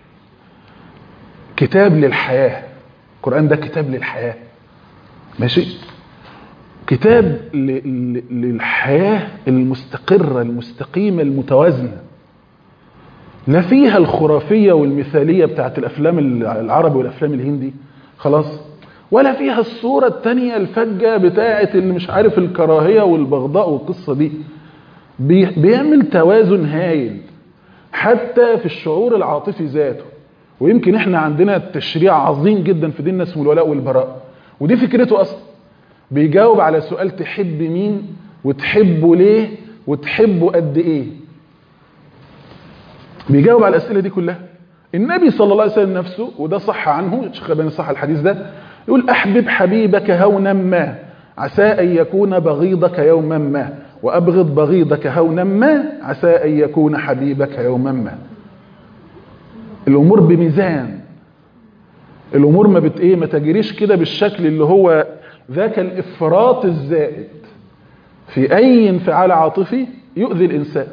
S2: كتاب للحياه القران ده كتاب للحياه ماشي كتاب ل- ل- للحياه المستقره المستقيمه المتوازنه لا فيها الخرافيه والمثاليه بتاعت الافلام العربي والافلام الهندي خلاص ولا فيها الصوره التانية الفجه بتاعت اللي مش عارف الكراهيه والبغضاء والقصه دي بي- بيعمل توازن هايل حتى في الشعور العاطفي ذاته ويمكن احنا عندنا تشريع عظيم جدا في ديننا اسمه الولاء والبراء ودي فكرته اصلا بيجاوب على سؤال تحب مين وتحبه ليه وتحبه قد ايه بيجاوب على الاسئله دي كلها النبي صلى الله عليه وسلم نفسه وده صح عنه الشيخ الألباني صح الحديث ده يقول احبب حبيبك هونا ما عسى ان يكون بغيضك يوما ما وابغض بغيضك هونا ما عسى ان يكون حبيبك يوما ما الامور بميزان الامور ما بت ايه ما تجريش كده بالشكل اللي هو ذاك الافراط الزائد في اي انفعال عاطفي يؤذي الانسان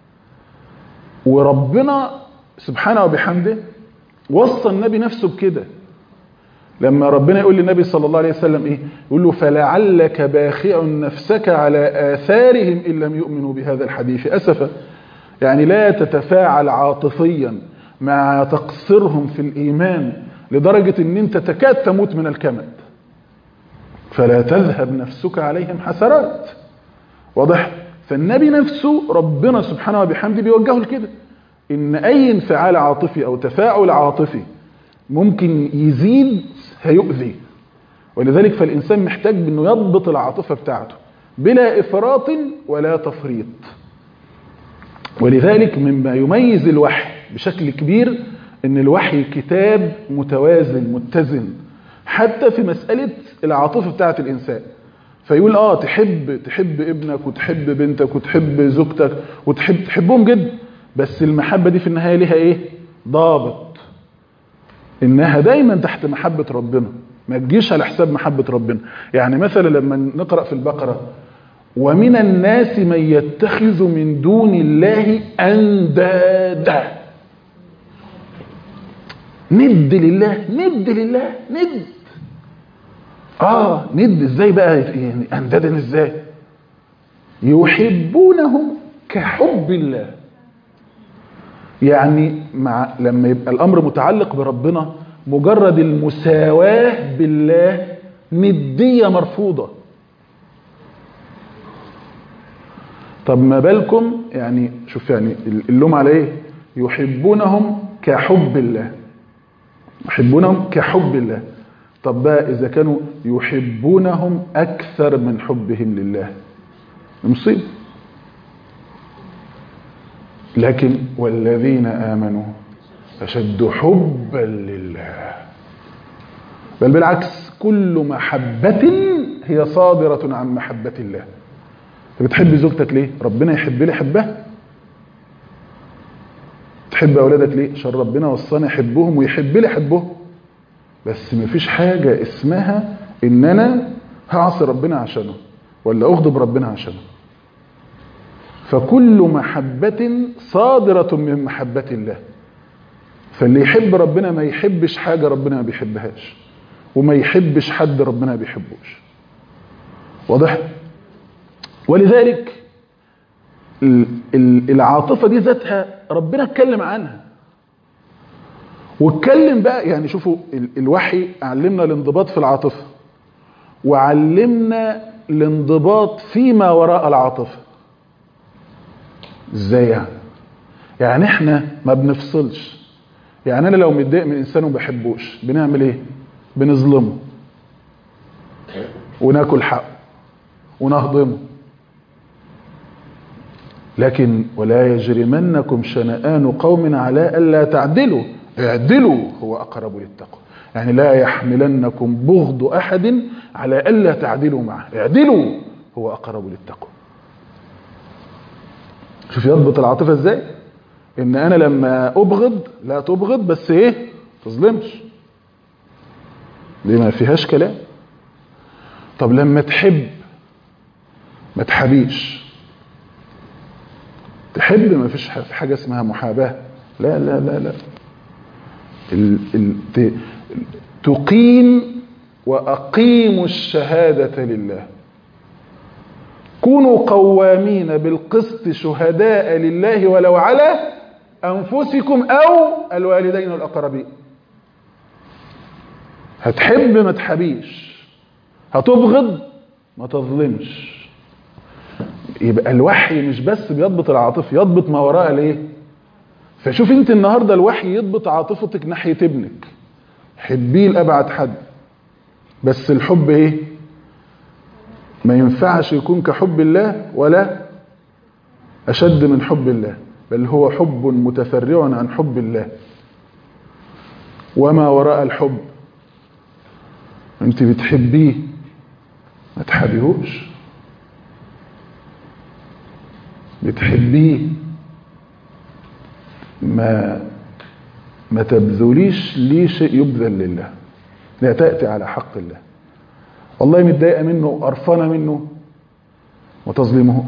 S2: وربنا سبحانه وبحمده وصى النبي نفسه بكده لما ربنا يقول للنبي صلى الله عليه وسلم ايه يقول له فلعلك باخع نفسك على آثارهم إن لم يؤمنوا بهذا الحديث أسفا يعني لا تتفاعل عاطفيا مع تقصيرهم في الإيمان لدرجة ان انت تكاد تموت من الكمد فلا تذهب نفسك عليهم حسرات واضح فالنبي نفسه ربنا سبحانه وبحمده بيوجهه لكده ان اي انفعال عاطفي او تفاعل عاطفي ممكن يزيد هيؤذي ولذلك فالانسان محتاج انه يضبط العاطفه بتاعته بلا افراط ولا تفريط ولذلك مما يميز الوحي بشكل كبير ان الوحي كتاب متوازن متزن حتى في مساله العاطفه بتاعه الانسان فيقول اه تحب تحب ابنك وتحب بنتك وتحب زوجتك وتحب تحبهم جدا بس المحبه دي في النهايه ليها ايه ضابط انها دايما تحت محبه ربنا ما تجيش على حساب محبه ربنا يعني مثلا لما نقرا في البقره ومن الناس من يتخذ من دون الله اندادا ند لله ند لله ند اه ند ازاي بقى يعني اندادا ازاي يحبونهم كحب الله يعني مع لما يبقى الامر متعلق بربنا مجرد المساواه بالله نديه مرفوضه طب ما بالكم يعني شوف يعني اللوم على ايه يحبونهم كحب الله يحبونهم كحب الله طب بقى اذا كانوا يحبونهم اكثر من حبهم لله مصيبه لكن والذين امنوا اشد حبا لله بل بالعكس كل محبه هي صادره عن محبه الله انت بتحب زوجتك ليه ربنا يحب لي حبها تحب اولادك ليه عشان ربنا وصاني احبهم ويحب لي حبهم بس مفيش حاجه اسمها ان انا هعصي ربنا عشانه ولا اغضب ربنا عشانه فكل محبة صادرة من محبة الله فاللي يحب ربنا ما يحبش حاجة ربنا ما بيحبهاش وما يحبش حد ربنا ما بيحبوش واضح ولذلك العاطفة دي ذاتها ربنا اتكلم عنها واتكلم بقى يعني شوفوا ال- الوحي علمنا الانضباط في العاطفة وعلمنا الانضباط فيما وراء العاطفة ازاي يعني يعني احنا ما بنفصلش يعني انا لو متضايق من انسان وما بحبوش بنعمل ايه بنظلمه وناكل حقه ونهضمه لكن ولا يجرمنكم شنآن قوم على ألا تعدلوا اعدلوا هو أقرب للتقوى يعني لا يحملنكم بغض أحد على ألا تعدلوا معه اعدلوا هو أقرب للتقوى شوف يضبط العاطفة ازاي ان انا لما ابغض لا تبغض بس ايه تظلمش دي ما فيهاش كلام طب لما تحب ما تحبيش تحب ما فيش حاجة اسمها محاباة لا لا لا لا ال ال ت تقيم وأقيموا الشهادة لله كونوا قوامين بالقسط شهداء لله ولو على أنفسكم أو الوالدين والأقربين هتحب ما تحبيش هتبغض ما تظلمش يبقى الوحي مش بس بيضبط العاطفة يضبط ما وراء الايه فشوف انت النهاردة الوحي يضبط عاطفتك ناحية ابنك حبيه لأبعد حد بس الحب ايه ما ينفعش يكون كحب الله ولا أشد من حب الله بل هو حب متفرع عن حب الله وما وراء الحب انت بتحبيه ما تحبيهوش بتحبيه ما ما تبذليش ليه شيء يبذل لله لا تأتي على حق الله والله متضايقه منه وقرفانه منه ما تظلمهوش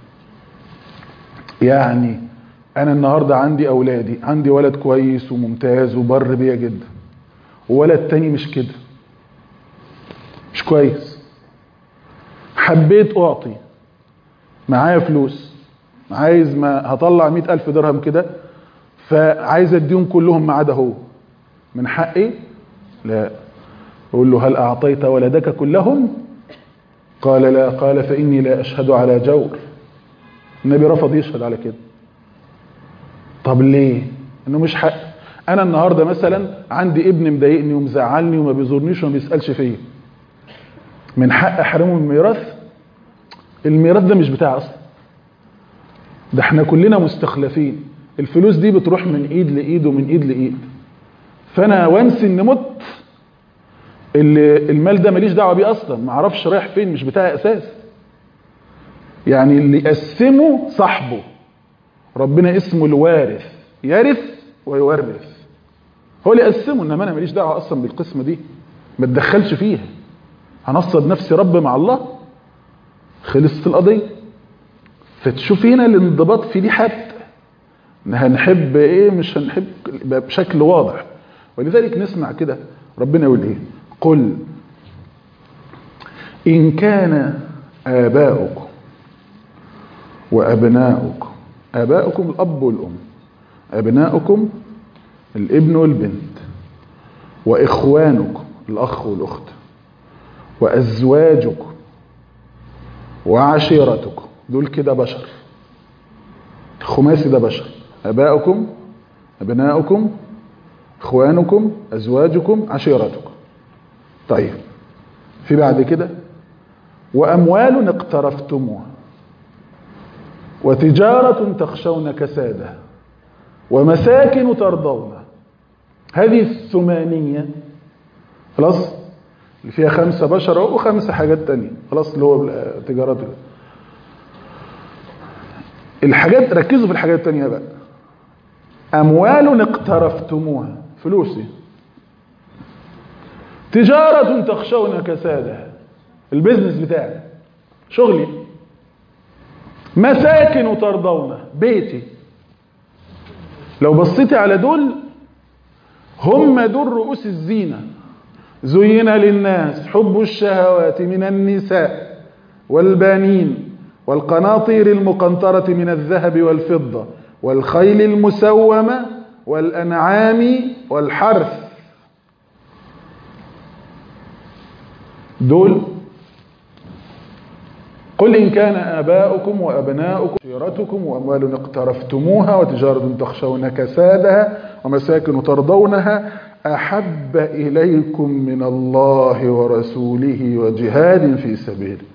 S2: يعني انا النهارده عندي اولادي عندي ولد كويس وممتاز وبر بيا جدا وولد تاني مش كده مش كويس حبيت اعطي معايا فلوس عايز ما هطلع مئة ألف درهم كده فعايز اديهم كلهم ما عدا هو من حقي لا يقول له هل أعطيت ولدك كلهم قال لا قال فإني لا أشهد على جور النبي رفض يشهد على كده طب ليه انه مش حق انا النهاردة مثلا عندي ابن مضايقني ومزعلني وما بيزورنيش وما بيسألش فيا من حق احرمه من الميراث الميراث ده مش بتاعي اصلا ده احنا كلنا مستخلفين الفلوس دي بتروح من ايد لايد ومن ايد لايد فانا وانس ان مت اللي المال ده ماليش دعوه بيه اصلا ما اعرفش رايح فين مش بتاعي اساس يعني اللي يقسمه صاحبه ربنا اسمه الوارث يرث ويورث هو اللي يقسمه انما انا ماليش دعوه اصلا بالقسمه دي ما اتدخلش فيها هنصب نفسي رب مع الله خلصت القضيه فتشوف هنا الانضباط في دي حتى ان هنحب ايه مش هنحب بشكل واضح ولذلك نسمع كده ربنا يقول ايه قل ان كان اباؤكم وابناؤكم اباؤكم الاب والام ابناؤكم الابن والبنت واخوانكم الاخ والاخت وازواجكم وعشيرتكم دول كده بشر الخماسي ده بشر اباؤكم ابناؤكم اخوانكم ازواجكم عشيرتكم طيب في بعد كده واموال اقترفتموها وتجارة تخشون كسادها ومساكن ترضونها هذه الثمانية خلاص اللي فيها خمسة بشر وخمسة حاجات تانية خلاص اللي هو تجارات الحاجات ركزوا في الحاجات التانية بقى أموال اقترفتموها فلوسي تجارة تخشون كسادها البيزنس بتاعي شغلي مساكن ترضون بيتي لو بصيتي على دول هم دول رؤوس الزينة زين للناس حب الشهوات من النساء والبانين والقناطير المقنطرة من الذهب والفضة والخيل المسومة والأنعام والحرث دول قل إن كان آباؤكم وأبناؤكم وعشيرتكم وأموال اقترفتموها وتجارة تخشون كسادها ومساكن ترضونها أحب إليكم من الله ورسوله وجهاد في سبيله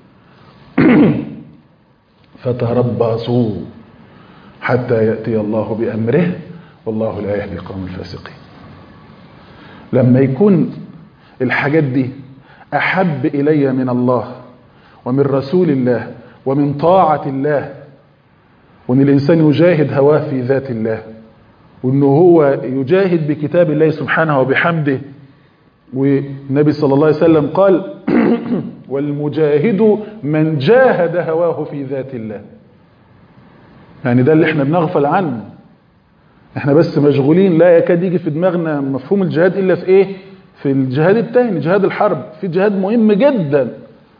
S2: فتربصوا حتى يأتي الله بأمره والله لا يهدي القوم الفاسقين لما يكون الحاجات دي أحب إلي من الله ومن رسول الله ومن طاعة الله وأن الإنسان يجاهد هواه في ذات الله وأنه هو يجاهد بكتاب الله سبحانه وبحمده والنبي صلى الله عليه وسلم قال والمجاهد من جاهد هواه في ذات الله يعني ده اللي احنا بنغفل عنه احنا بس مشغولين لا يكاد يجي في دماغنا مفهوم الجهاد الا في ايه في الجهاد التاني جهاد الحرب في جهاد مهم جدا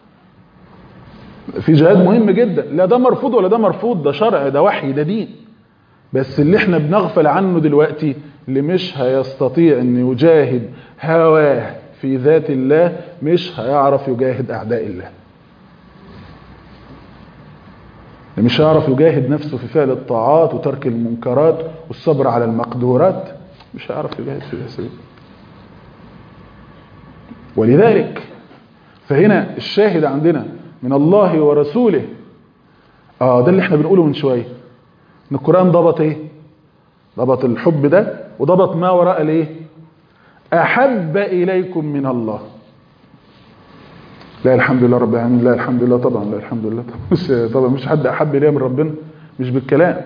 S2: في جهاد مهم جدا لا ده مرفوض ولا ده مرفوض ده شرع ده وحي ده دين بس اللي احنا بنغفل عنه دلوقتي اللي مش هيستطيع ان يجاهد هواه في ذات الله مش هيعرف يجاهد اعداء الله مش هيعرف يجاهد نفسه في فعل الطاعات وترك المنكرات والصبر على المقدورات مش هيعرف يجاهد في سبيل ولذلك فهنا الشاهد عندنا من الله ورسوله اه ده اللي احنا بنقوله من شويه ان القران ضبط ايه ضبط الحب ده وضبط ما وراء الايه احب اليكم من الله لا الحمد لله رب العالمين لا الحمد لله طبعا لا الحمد لله طبعا مش طبعا مش حد احب اليه من ربنا مش بالكلام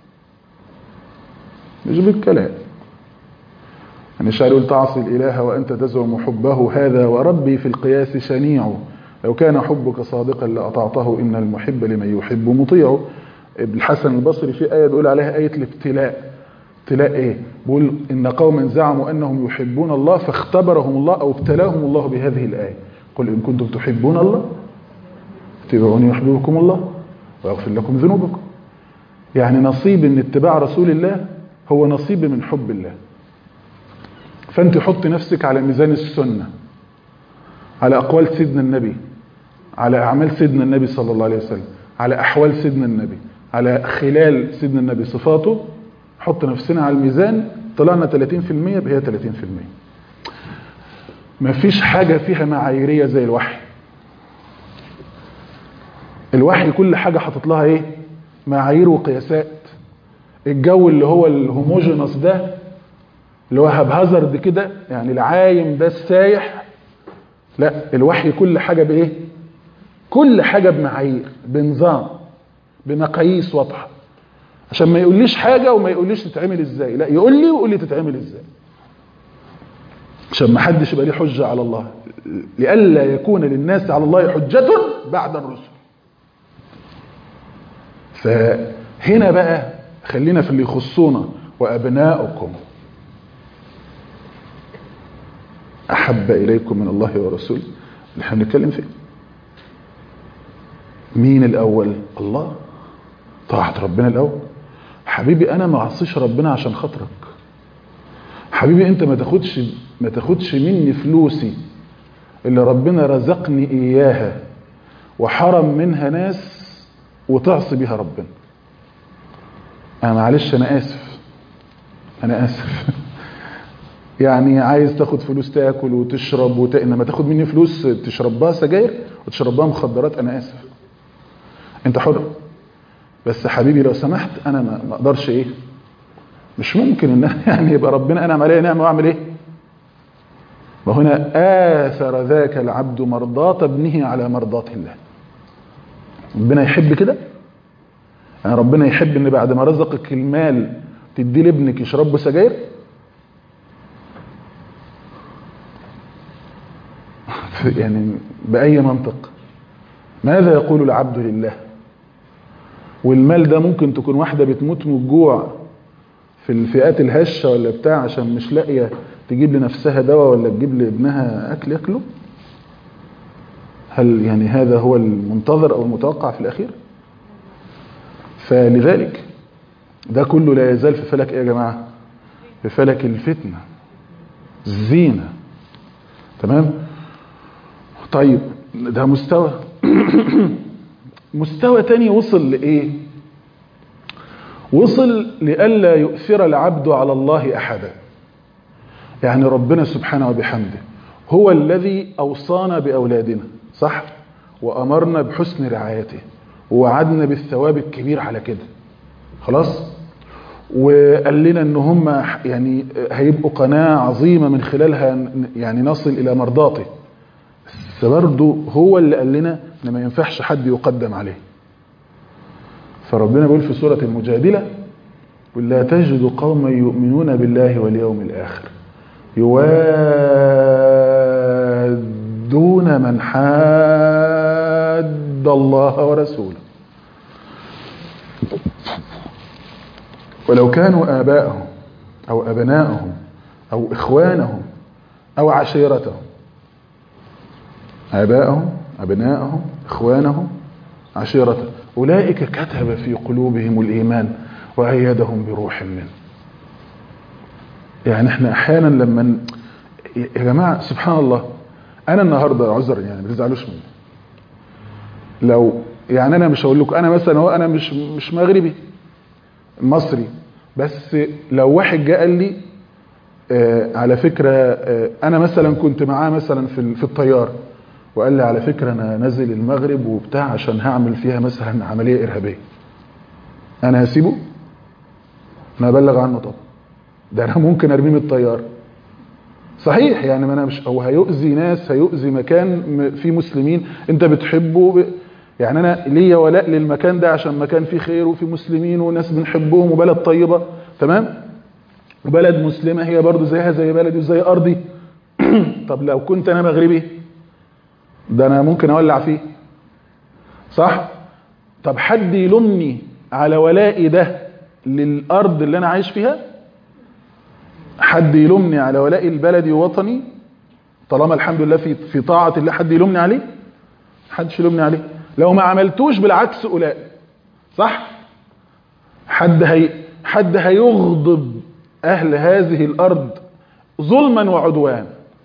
S2: مش بالكلام يعني الشاعر يقول تعصي الاله وانت تزعم حبه هذا وربي في القياس شنيع لو كان حبك صادقا لاطعته ان المحب لمن يحب مطيع ابن الحسن البصري في ايه بيقول عليها ايه الابتلاء ابتلاء ايه بيقول ان قوما زعموا انهم يحبون الله فاختبرهم الله او ابتلاهم الله بهذه الايه قل ان كنتم تحبون الله اتبعوني يحببكم الله ويغفر لكم ذنوبكم يعني نصيب من اتباع رسول الله هو نصيب من حب الله فانت حط نفسك على ميزان السنه على اقوال سيدنا النبي على اعمال سيدنا النبي صلى الله عليه وسلم على احوال سيدنا النبي على خلال سيدنا النبي صفاته حط نفسنا على الميزان طلعنا 30% بهي 30% مفيش حاجة فيها معاييرية زي الوحي الوحي كل حاجة حاطط لها ايه معايير وقياسات الجو اللي هو الهوموجينوس ده اللي هو هبهزرد كده يعني العايم ده السايح لا الوحي كل حاجة بايه كل حاجة بمعايير بنظام بمقاييس واضحة عشان ما يقوليش حاجة وما يقوليش تتعمل ازاي لا يقول لي ويقول لي تتعمل ازاي عشان ما حدش يبقى ليه حجة على الله لئلا يكون للناس على الله حجة بعد الرسل فهنا بقى خلينا في اللي يخصونا وأبناؤكم أحب إليكم من الله ورسوله اللي احنا بنتكلم فيه مين الأول الله طاعة ربنا الأول حبيبي أنا ما أعصيش ربنا عشان خاطرك حبيبي أنت ما تاخدش ما تاخدش مني فلوسي اللي ربنا رزقني إياها وحرم منها ناس وتعصي بيها ربنا أنا معلش أنا آسف أنا آسف يعني عايز تاخد فلوس تاكل وتشرب وت... انما تاخد مني فلوس تشرب بها سجاير وتشرب بها مخدرات انا اسف انت حر بس حبيبي لو سمحت انا ما اقدرش ايه مش ممكن ان يعني يبقى ربنا انعم عليا نعمه واعمل ايه وهنا آثر ذاك العبد مرضاة ابنه على مرضاة الله ربنا يحب كده يعني ربنا يحب ان بعد ما رزقك المال تدي لابنك يشرب سجاير يعني بأي منطق ماذا يقول العبد لله والمال ده ممكن تكون واحدة بتموت من الجوع في الفئات الهشة ولا بتاع عشان مش لاقية تجيب لنفسها دواء ولا تجيب لابنها أكل ياكله هل يعني هذا هو المنتظر أو المتوقع في الأخير فلذلك ده كله لا يزال في فلك إيه يا جماعة بفلك الفتنة الزينة تمام طيب ده مستوى مستوى تاني وصل لإيه وصل لئلا يؤثر العبد على الله أحدا يعني ربنا سبحانه وبحمده هو الذي أوصانا بأولادنا صح وأمرنا بحسن رعايته ووعدنا بالثواب الكبير على كده خلاص وقال لنا ان هم يعني هيبقوا قناة عظيمة من خلالها يعني نصل الى مرضاته بس برضه هو اللي قال لنا ان ما ينفعش حد يقدم عليه فربنا بيقول في سورة المجادلة قل لا تجد قوما يؤمنون بالله واليوم الآخر يوادون من حاد الله ورسوله ولو كانوا آباءهم أو أبناءهم أو إخوانهم أو عشيرتهم آباءهم أبناءهم إخوانهم عشيرتهم أولئك كتب في قلوبهم الإيمان وأيدهم بروح منه يعني احنا أحيانا لما ن- يا جماعة سبحان الله أنا النهاردة عذرا يعني ما تزعلوش مني لو يعني أنا مش هقول لكم أنا مثلا هو أنا مش مش مغربي مصري بس لو واحد جه قال لي آه على فكرة آه أنا مثلا كنت معاه مثلا في ال- في الطيارة وقال لي على فكرة أنا نازل المغرب وبتاع عشان هعمل فيها مثلا عملية إرهابية أنا هسيبه؟ أنا أبلغ عنه طبعا ده أنا ممكن أرميه من الطيارة صحيح يعني ما أنا مش هو هيؤذي ناس هيؤذي مكان م- فيه مسلمين أنت بتحبه ب... يعني أنا ليا ولاء للمكان ده عشان مكان فيه خير وفيه مسلمين وناس بنحبهم وبلد طيبة تمام؟ وبلد مسلمة هي برضو زيها زي بلدي وزي أرضي طب لو كنت أنا مغربي ده انا ممكن اولع فيه صح طب حد يلومني على ولائي ده للارض اللي انا عايش فيها حد يلومني على ولائي لبلدي ووطني طالما الحمد لله في في طاعه الله حد يلومني عليه حدش يلومني عليه لو ما عملتوش بالعكس اولئك صح حد هي حد هيغضب اهل هذه الارض ظلما وعدوان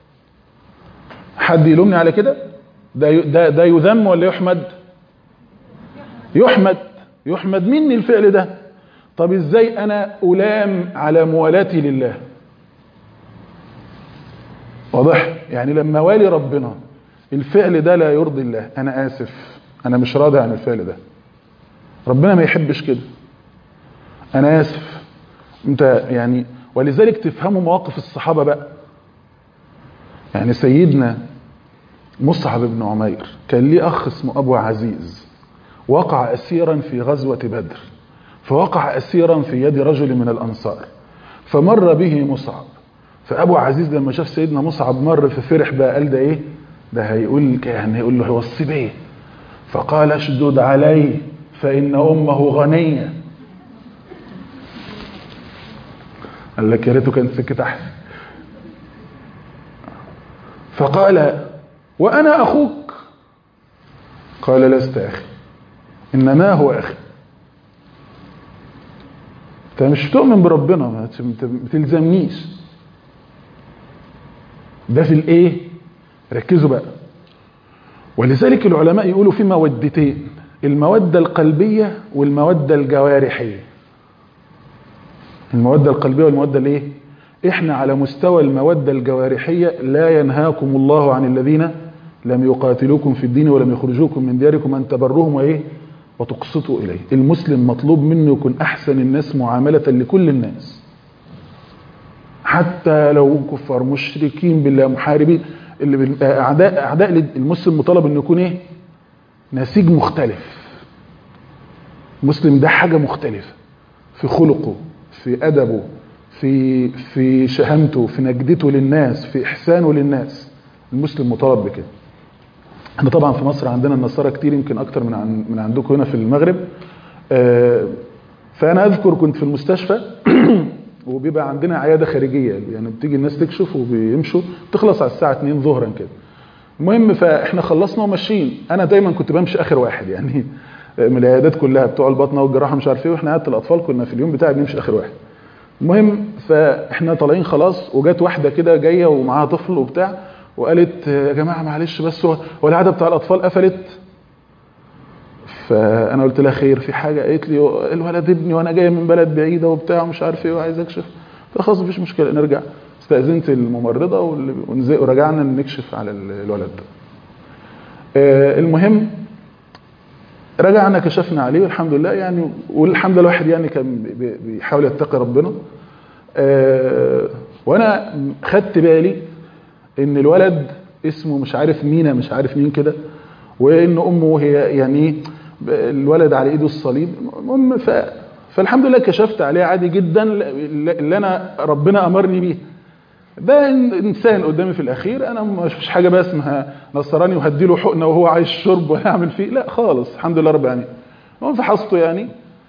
S2: حد يلومني على كده ده ي- ده ده يذم ولا يحمد يحمد يحمد مني الفعل ده طب ازاي انا الام على موالاتي لله واضح يعني لما والي ربنا الفعل ده لا يرضي الله انا اسف انا مش راضي عن الفعل ده ربنا ما يحبش كده انا اسف انت يعني ولذلك تفهموا مواقف الصحابه بقى يعني سيدنا مصعب بن عمير كان ليه أخ اسمه أبو عزيز وقع أسيرا في غزوة بدر فوقع أسيرا في يد رجل من الأنصار فمر به مصعب فأبو عزيز لما شاف سيدنا مصعب مر ففرح بقى قال ده إيه ده هيقول يعني هيقول له هيوصي بيه فقال اشدد عليه فإن أمه غنية قال لك يا ريته كانت سكت أحسن فقال وأنا أخوك قال لست أخي إنما هو أخي أنت مش بتؤمن بربنا ما ت- ما بتلزمنيش ده في الإيه ركزوا بقى ولذلك العلماء يقولوا في مودتين المودة القلبية والمودة الجوارحية المودة القلبية والمودة الايه احنا على مستوى المودة الجوارحية لا ينهاكم الله عن الذين لم يقاتلوكم في الدين ولم يخرجوكم من دياركم ان تبروهم وايه وتقسطوا اليه المسلم مطلوب منه يكون احسن الناس معاملة لكل الناس حتى لو كفار مشركين بالله محاربين اللي بال- اعداء اعداء المسلم مطالب انه يكون ايه نسيج مختلف المسلم ده حاجة مختلفة في خلقه في أدبه في في شهامته في نجدته للناس في إحسانه للناس المسلم مطالب بكده احنا طبعا في مصر عندنا النصارى كتير يمكن أكتر من عن من عندكم هنا في المغرب آه، فأنا أذكر كنت في المستشفى وبيبقى عندنا عيادة خارجية يعني بتيجي الناس تكشف وبيمشوا تخلص على الساعة 2 ظهرا كده المهم فاحنا خلصنا وماشيين انا دايما كنت بمشي اخر واحد يعني من العيادات كلها بتوع البطنه والجراحه مش عارف ايه واحنا عياده الاطفال كنا في اليوم بتاعي بنمشي اخر واحد المهم فاحنا طالعين خلاص وجات واحده كده جايه ومعاها طفل وبتاع وقالت يا جماعه معلش بس هو هو العاده بتاع الاطفال قفلت فانا قلت لها خير في حاجه قالت لي الولد ابني وانا جايه من بلد بعيده وبتاع ومش عارف ايه وعايز اكشف فخلاص مفيش مشكله نرجع استاذنت الممرضه وال- ونزل ورجعنا نكشف على ال- الولد آه، المهم رجعنا كشفنا عليه والحمد لله يعني والحمد لله الواحد يعني كان بي- بيحاول يتقي ربنا آه، وانا خدت بالي ان الولد اسمه مش عارف مينا مش عارف مين كده وان امه هي يعني إيه، الولد على ايده الصليب المهم ف فالحمد لله كشفت عليه عادي جدا اللي انا ربنا امرني بيه ده إن- انسان قدامي في الاخير انا مش مش حاجه بقى اسمها نصراني وهديله حقنه وهو عايز شرب وهيعمل فيه لا خالص الحمد لله رب العالمين المهم فحصته يعني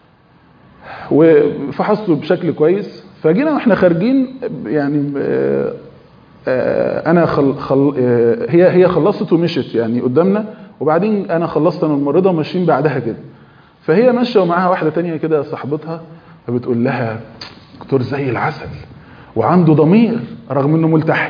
S2: وفحصته بشكل كويس فجينا واحنا خارجين يعني آه، آه، انا خل خل آه، هي هي خلصت ومشت يعني قدامنا وبعدين انا خلصت انا الممرضه وماشيين بعدها كده فهي ماشيه ومعاها واحده تانية كده صاحبتها فبتقول لها دكتور زي العسل وعنده ضمير رغم انه ملتحي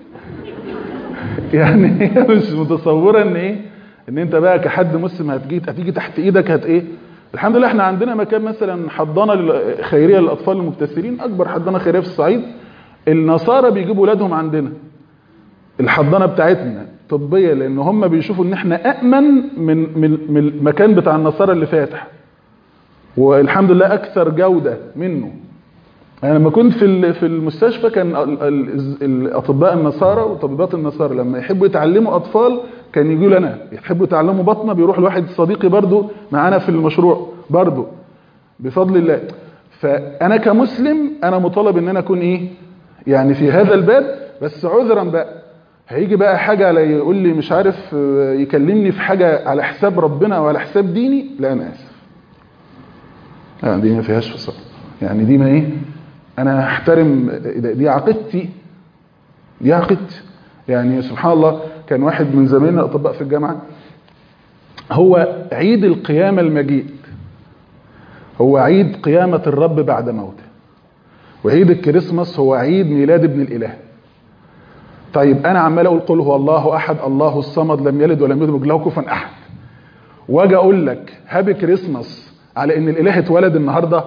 S2: يعني هي مش متصوره ان ايه ان انت بقى كحد مسلم هتجي هتيجي تحت ايدك هت ايه الحمد لله احنا عندنا مكان مثلا حضانه لل- خيريه للاطفال المبتسرين اكبر حضانه خيريه في الصعيد النصارى بيجيبوا ولادهم عندنا الحضانه بتاعتنا طبيه لان هم بيشوفوا ان احنا امن من من من المكان بتاع النصارى اللي فاتح والحمد لله اكثر جوده منه انا لما كنت في ال- في المستشفى كان ال- ال- الاطباء النصارى وطبيبات النصارى لما يحبوا يتعلموا اطفال كان يجوا لنا يحبوا يتعلموا بطنه بيروح لواحد صديقي برضو معانا في المشروع برضو بفضل الله فانا كمسلم انا مطالب ان انا اكون ايه يعني في هذا الباب بس عذرا بقى هيجي بقى حاجه على يقول لي مش عارف آه، يكلمني في حاجه على حساب ربنا او على حساب ديني لا انا اسف لا دي ما فيهاش فصل يعني دي ما ايه انا احترم دي عقيدتي دي عقيدتي يعني سبحان الله كان واحد من زمايلنا الاطباء في الجامعه هو عيد القيامه المجيد هو عيد قيامه الرب بعد موته وعيد الكريسماس هو عيد ميلاد ابن الاله طيب انا عمال اقول قل هو الله احد الله الصمد لم يلد ولم يولد له كفوا احد واجي اقول لك هابي كريسماس على ان الاله اتولد النهارده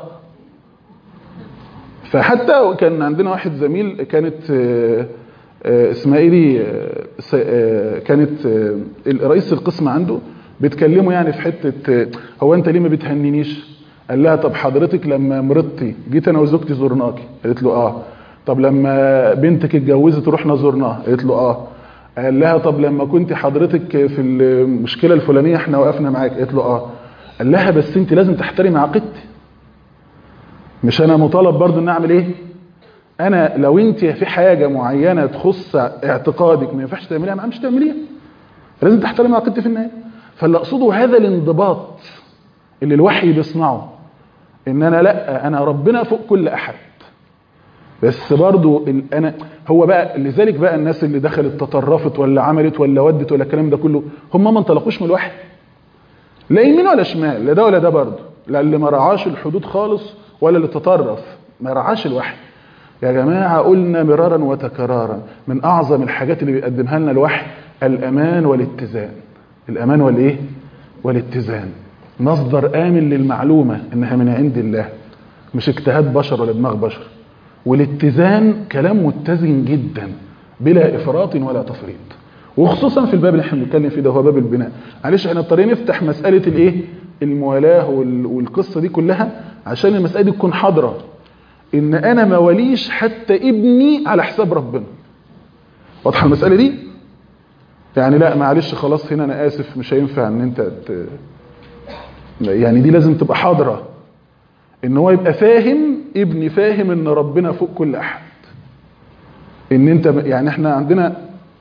S2: فحتى كان عندنا واحد زميل كانت آه، آه، اسمها ايه دي آه، س- آه، كانت آه، رئيس القسم عنده بتكلمه يعني في حته آه، هو انت ليه ما بتهنينيش قال لها طب حضرتك لما مرضتي جيت انا وزوجتي زرناكي قالت له اه طب لما بنتك اتجوزت رحنا زرناها قالت له اه قال لها طب لما كنت حضرتك في المشكله الفلانيه احنا وقفنا معاك قالت له اه قال لها بس انت لازم تحترمي عقيدتي مش انا مطالب برضو ان اعمل ايه انا لو انت في حاجه معينه تخص اعتقادك ما ينفعش تعمليها معايا مش تعمليها لازم تحترمي عقيدتي في النهايه فاللي اقصده هذا الانضباط اللي الوحي بيصنعه ان انا لا انا ربنا فوق كل احد بس برضو ال- انا هو بقى لذلك بقى الناس اللي دخلت تطرفت ولا عملت ولا ودت ولا الكلام ده كله هم ما انطلقوش من الوحي لا يمين ولا شمال لا ده ولا ده برضه لا اللي ما رعاش الحدود خالص ولا اللي تطرف ما رعاش الوحي يا جماعة قلنا مرارا وتكرارا من أعظم الحاجات اللي بيقدمها لنا الوحي الأمان والاتزان الأمان والإيه؟ والاتزان مصدر آمن للمعلومة إنها من عند الله مش اجتهاد بشر ولا دماغ بشر والاتزان كلام متزن جدا بلا إفراط ولا تفريط وخصوصا في الباب اللي احنا بنتكلم فيه ده هو باب البناء معلش احنا اضطرينا نفتح مساله الايه الموالاه وال- والقصه دي كلها عشان المساله دي تكون حاضره ان انا ما وليش حتى ابني على حساب ربنا واضحه المساله دي يعني لا معلش خلاص هنا انا اسف مش هينفع ان انت ت... يعني دي لازم تبقى حاضره ان هو يبقى فاهم ابني فاهم ان ربنا فوق كل احد ان انت يعني احنا عندنا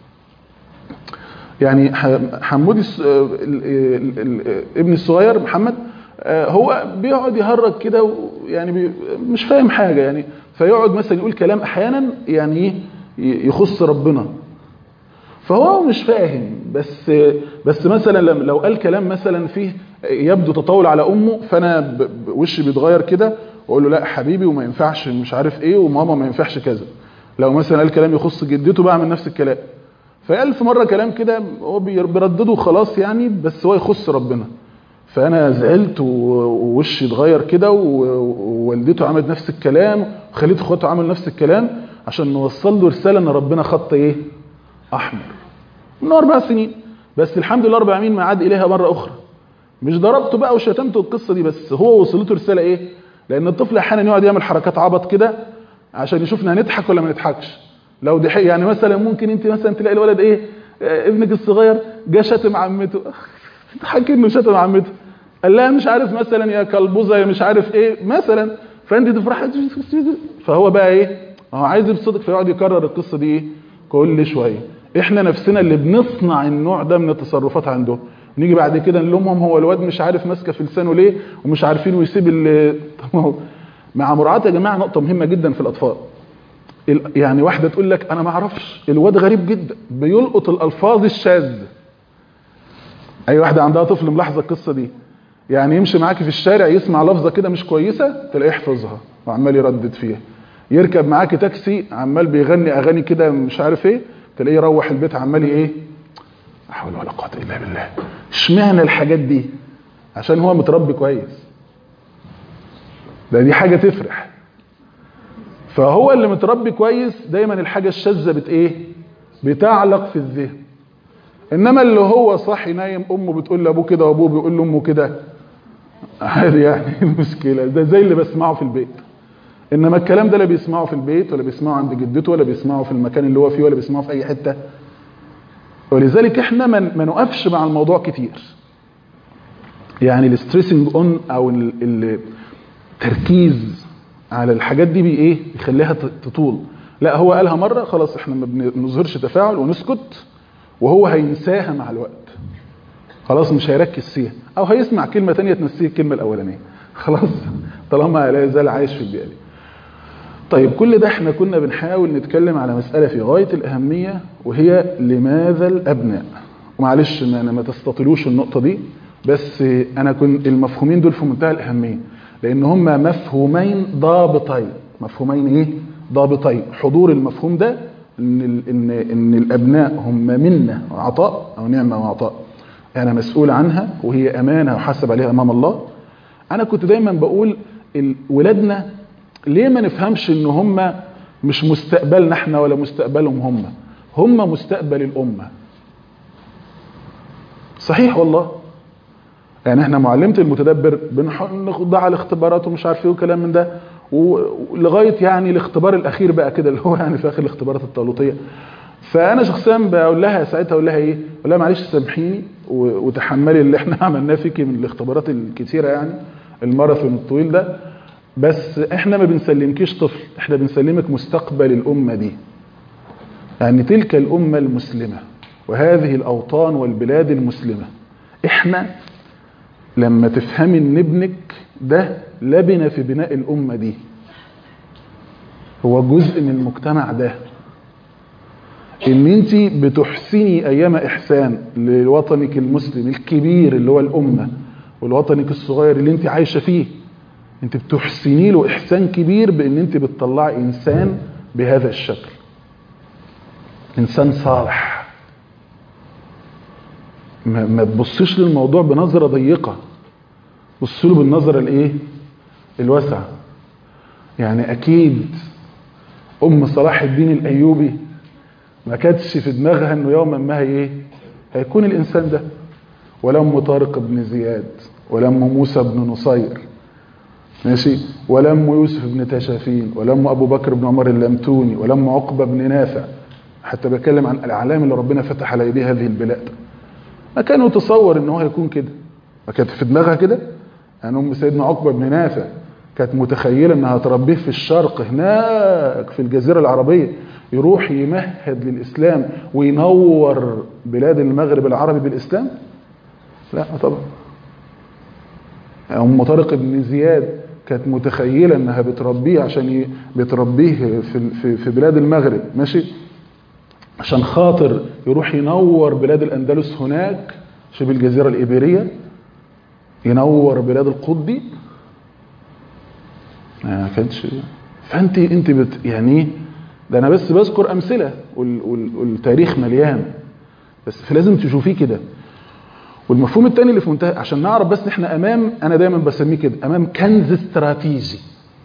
S2: يعني ح- حمودي الس- ال- ال- ال- ابني الصغير محمد آه، هو بيقعد يهرج كده ويعني بي- مش فاهم حاجه يعني فيقعد مثلا يقول كلام احيانا يعني ايه ي- يخص ربنا فهو مش فاهم بس بس مثلا لم- لو قال كلام مثلا فيه يبدو تطاول على امه فانا ب- ب- وشي بيتغير كده واقول له لا حبيبي وما ينفعش مش عارف ايه وماما ما ينفعش كذا لو مثلا قال كلام يخص جدته بعمل نفس الكلام فألف مرة كلام كده هو بير- بيردده خلاص يعني بس هو يخص ربنا فأنا زعلت و- ووشي اتغير كده و- ووالدته عملت نفس الكلام وخليت اخواته عمل نفس الكلام عشان نوصل له رسالة ان ربنا خط ايه احمر من اربع سنين بس الحمد لله رب العالمين ما عاد اليها مرة اخرى مش ضربته بقى وشتمته القصة دي بس هو وصلته رسالة ايه لان الطفل احيانا يقعد يعمل حركات عبط كده عشان يشوفنا هنضحك ولا ما نضحكش لو دي حقيقة يعني مثلا ممكن انت مثلا تلاقي الولد ايه آه، ابنك الصغير جه شتم عمته تضحكي انه شتم عمته قال لها مش عارف مثلا يا كلبوزه يا مش عارف ايه مثلا فانت تفرحي فهو بقى ايه هو عايز يبسطك فيقعد يكرر القصه دي ايه كل شويه احنا نفسنا اللي بنصنع النوع ده من التصرفات عندهم نيجي بعد كده نلومهم هو الواد مش عارف ماسكه في لسانه ليه ومش عارفين ويسيب ال طب ما هو- مع مراعاه يا جماعه نقطه مهمه جدا في الاطفال ال- يعني واحده تقول لك انا ما اعرفش الواد غريب جدا بيلقط الالفاظ الشاذه اي واحده عندها طفل ملاحظه القصه دي يعني يمشي معاكي في الشارع يسمع لفظه كده مش كويسه تلاقيه يحفظها وعمال يردد فيها يركب معاكي تاكسي عمال بيغني اغاني كده مش عارف ايه تلاقيه يروح البيت عمال ايه لا حول ولا قوه الا بالله اشمعنى الحاجات دي عشان هو متربي كويس ده دي حاجه تفرح فهو اللي متربي كويس دايما الحاجه الشاذه بت ايه بتعلق في الذهن انما اللي هو صاحي نايم امه بتقول لابوه كده وابوه بيقول لامه كده عادي يعني المشكله ده زي اللي بسمعه في البيت انما الكلام ده لا بيسمعه في البيت ولا بيسمعه عند جدته ولا بيسمعه في المكان اللي هو فيه ولا بيسمعه في اي حته ولذلك احنا ما ما نقفش مع الموضوع كتير يعني الستريسنج اون او ال- ال- التركيز على الحاجات دي بي ايه يخليها ت- تطول لا هو قالها مره خلاص احنا ما بنظهرش تفاعل ونسكت وهو هينساها مع الوقت خلاص مش هيركز فيها او هيسمع كلمه تانية تنسيه الكلمه الاولانيه خلاص طالما لا يزال عايش في البيئه دي طيب كل ده احنا كنا بنحاول نتكلم على مسألة في غاية الأهمية وهي لماذا الأبناء ومعلش ما أنا ما تستطيلوش النقطة دي بس أنا كنت المفهومين دول في منتهى الأهمية لأن هما مفهومين ضابطين مفهومين إيه؟ ضابطين حضور المفهوم ده إن, ال- إن, إن الأبناء هم منة وعطاء أو نعمة وعطاء أنا مسؤول عنها وهي أمانة وحاسب عليها أمام الله انا كنت دايما بقول ال- ولادنا ليه ما نفهمش ان هم مش مستقبلنا احنا ولا مستقبلهم هم هم مستقبل الامه صحيح والله يعني احنا معلمة المتدبر بنخضع على الاختبارات ومش عارف ايه وكلام من ده و- ولغايه يعني الاختبار الاخير بقى كده اللي هو يعني في اخر الاختبارات الطالوتيه فانا شخصيا بقول لها ساعتها اقول لها ايه اقول لها معلش سامحيني و- وتحملي اللي احنا عملناه فيكي من الاختبارات الكتيره يعني الماراثون الطويل ده بس احنا ما بنسلمكيش طفل احنا بنسلمك مستقبل الامه دي يعني تلك الامه المسلمه وهذه الاوطان والبلاد المسلمه احنا لما تفهمي ان ابنك ده لبنه في بناء الامه دي هو جزء من المجتمع ده ان انت بتحسني ايام احسان لوطنك المسلم الكبير اللي هو الامه ولوطنك الصغير اللي انت عايشه فيه انت بتحسني له احسان كبير بان انت بتطلعي انسان بهذا الشكل انسان صالح ما, ما تبصيش للموضوع بنظره ضيقه بص له بالنظره الايه الواسعه يعني اكيد ام صلاح الدين الايوبي ما كانتش في دماغها انه يوما ما هي ايه هيكون الانسان ده ولا ام طارق بن زياد ولا ام موسى بن نصير ماشي ولا ام يوسف بن تشافين ولا ام ابو بكر بن عمر اللمتوني ولا ام عقبه بن نافع حتى بتكلم عن الاعلام اللي ربنا فتح على ايديها هذه البلاد ما كان يتصور ان هو هيكون كده ما كانت في دماغها كده يعني ام سيدنا عقبه بن نافع كانت متخيله انها تربيه في الشرق هناك في الجزيره العربيه يروح يمهد للاسلام وينور بلاد المغرب العربي بالاسلام لا طبعا ام طارق بن زياد كانت متخيله انها بتربيه عشان ي... بتربيه في في في بلاد المغرب ماشي عشان خاطر يروح ينور بلاد الاندلس هناك شبه الجزيره الايبيريه ينور بلاد القطبي ما كانش فانت انت بت يعني ده انا بس بذكر امثله وال وال والتاريخ مليان بس فلازم تشوفيه كده والمفهوم الثاني اللي في منتهى عشان نعرف بس احنا امام انا دايما بسميه كده امام كنز استراتيجي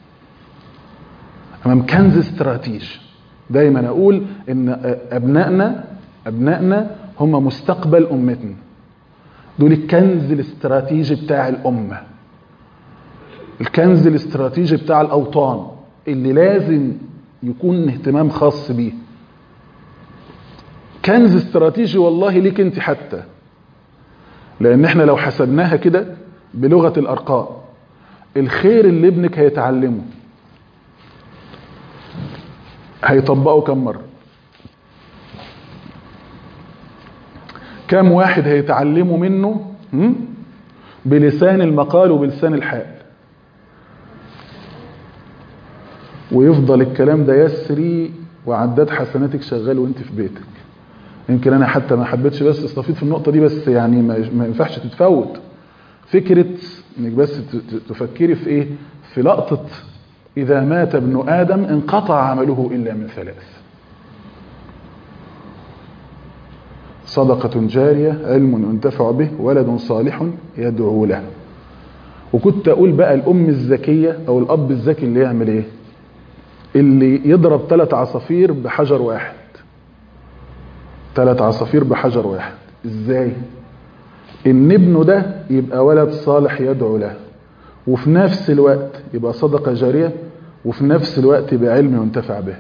S2: امام كنز استراتيجي دايما اقول ان ابنائنا ابنائنا هم مستقبل امتنا دول الكنز الاستراتيجي بتاع الامه الكنز الاستراتيجي بتاع الاوطان اللي لازم يكون اهتمام خاص بيه كنز استراتيجي والله ليك انت حتى لان احنا لو حسبناها كده بلغه الارقام الخير اللي ابنك هيتعلمه هيطبقه كم مره كم واحد هيتعلموا منه هم؟ بلسان المقال وبلسان الحال ويفضل الكلام ده يسري وعداد حسناتك شغال وانت في بيتك يمكن انا حتى ما حبيتش بس استفيد في النقطه دي بس يعني ما ما ينفعش تتفوت فكره انك بس ت- ت- تفكري في ايه في لقطه اذا مات ابن ادم انقطع عمله الا من ثلاث صدقة جارية علم ينتفع به ولد صالح يدعو له وكنت أقول بقى الأم الذكية أو الأب الذكي اللي يعمل إيه اللي يضرب ثلاث عصافير بحجر واحد ثلاث عصافير بحجر واحد إزاي إن ابنه ده يبقى ولد صالح يدعو له وفي نفس الوقت يبقى صدقة جارية وفي نفس الوقت يبقى علم ينتفع به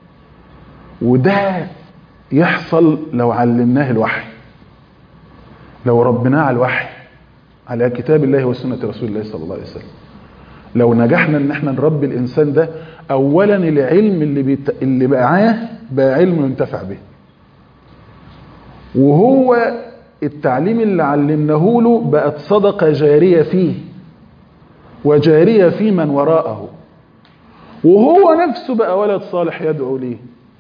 S2: وده يحصل لو علمناه الوحي لو ربناه على الوحي على كتاب الله وسنة رسول الله صلى الله عليه وسلم لو نجحنا ان احنا نربي الانسان ده اولا العلم اللي بيت... اللي معاه بقى علم ينتفع به وهو التعليم اللي علمناه له بقت صدقة جارية فيه وجارية في من وراءه وهو نفسه بقى ولد صالح يدعو ليه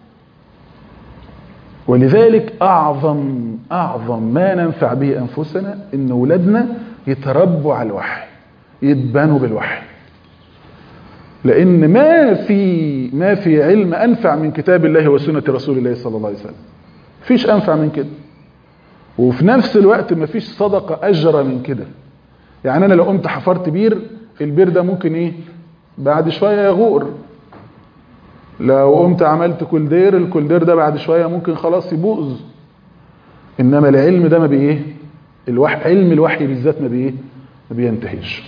S2: ولذلك أعظم أعظم ما ننفع به أنفسنا إن أولادنا يتربوا على الوحي يتبنوا بالوحي لأن ما في ما في علم أنفع من كتاب الله وسنة رسول الله صلى الله عليه وسلم فيش أنفع من كده وفي نفس الوقت ما فيش صدقة أجرى من كده يعني أنا لو قمت حفرت بير البير ده ممكن إيه بعد شوية يغور لو قمت عملت كولدير الكولدير ده بعد شويه ممكن خلاص يبوظ انما العلم ده ما بايه الوحي علم الوحي بالذات ما بايه ما بينتهيش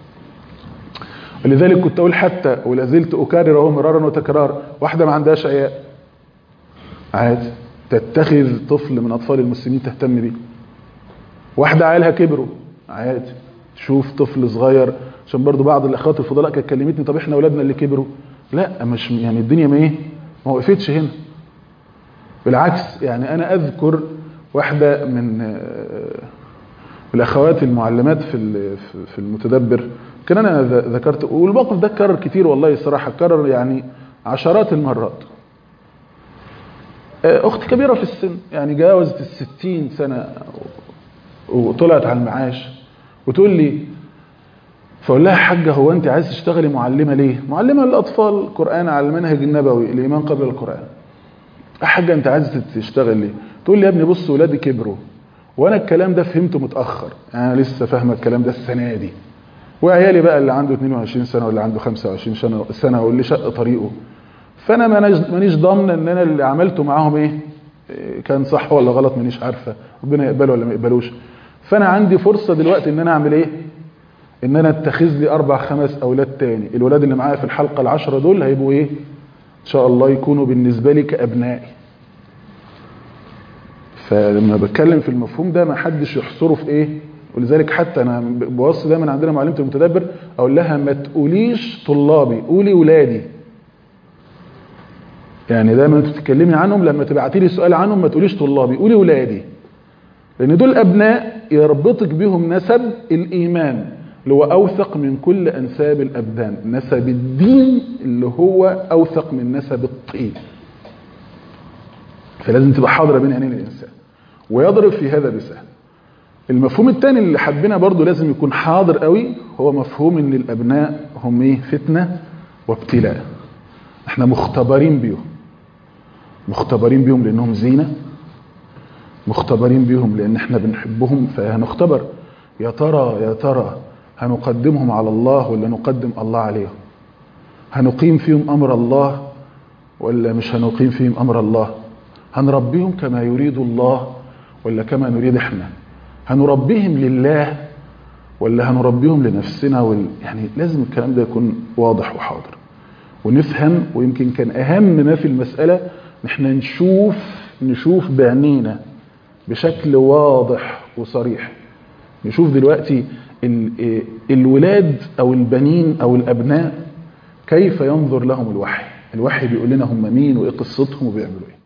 S2: ولذلك كنت اقول حتى ولا زلت اكرره مرارا وتكرارا واحده ما عندهاش عيال عادي تتخذ طفل من اطفال المسلمين تهتم بيه واحده عيالها كبروا عادي تشوف طفل صغير عشان برضو بعض الاخوات الفضلاء كانت كلمتني طب احنا اولادنا اللي كبروا لا مش يعني الدنيا ما ايه ما وقفتش هنا بالعكس يعني انا اذكر واحده من آه، الاخوات المعلمات في ال- في- في المتدبر كان انا ذ- ذكرت والموقف ده اتكرر كتير والله الصراحه اتكرر يعني عشرات المرات آه، اختي كبيره في السن يعني جاوزت الستين سنه وطلعت على المعاش وتقول لي فاقول لها حاجه هو انت عايز تشتغلي معلمه ليه؟ معلمه للاطفال قران على المنهج النبوي الايمان قبل القران. يا حاجه انت عايز تشتغل ليه؟ تقول لي يا ابني بص ولادي كبروا وانا الكلام ده فهمته متاخر يعني انا لسه فاهمه الكلام ده السنه دي. وعيالي بقى اللي عنده 22 سنه واللي عنده 25 سنه سنه واللي شق طريقه. فانا مانيش مانيش ضامنه ان انا اللي عملته معاهم ايه؟ إيه كان صح ولا غلط مانيش عارفه ربنا يقبله ولا ما يقبلوش. فانا عندي فرصه دلوقتي ان انا اعمل ايه؟ ان انا اتخذ لي اربع خمس اولاد تاني الولاد اللي معايا في الحلقه العشره دول هيبقوا ايه ان شاء الله يكونوا بالنسبه لي كابنائي فلما بتكلم في المفهوم ده ما حدش يحصره في ايه ولذلك حتى انا بوصي دايما عندنا معلمه المتدبر اقول لها ما تقوليش طلابي قولي ولادي يعني دايما انت بتتكلمي عنهم لما تبعتي لي سؤال عنهم ما تقوليش طلابي قولي ولادي لان دول ابناء يربطك بهم نسب الايمان اللي هو اوثق من كل انساب الابدان نسب الدين اللي هو اوثق من نسب الطين فلازم تبقى حاضره بين عينين الانسان ويضرب في هذا بسهم المفهوم الثاني اللي حبينا برضو لازم يكون حاضر قوي هو مفهوم ان الابناء هم ايه فتنه وابتلاء احنا مختبرين بيهم مختبرين بيهم لانهم زينة مختبرين بيهم لان احنا بنحبهم فهنختبر يا ترى يا ترى هنقدمهم على الله ولا نقدم الله عليهم هنقيم فيهم امر الله ولا مش هنقيم فيهم امر الله هنربيهم كما يريد الله ولا كما نريد احنا هنربيهم لله ولا هنربيهم لنفسنا وال... يعني لازم الكلام ده يكون واضح وحاضر ونفهم ويمكن كان اهم ما في المسألة ان احنا نشوف نشوف بعينينا بشكل واضح وصريح نشوف دلوقتي ال... الولاد او البنين او الابناء كيف ينظر لهم الوحي الوحي بيقول لنا هم مين وايه قصتهم وبيعملوا ايه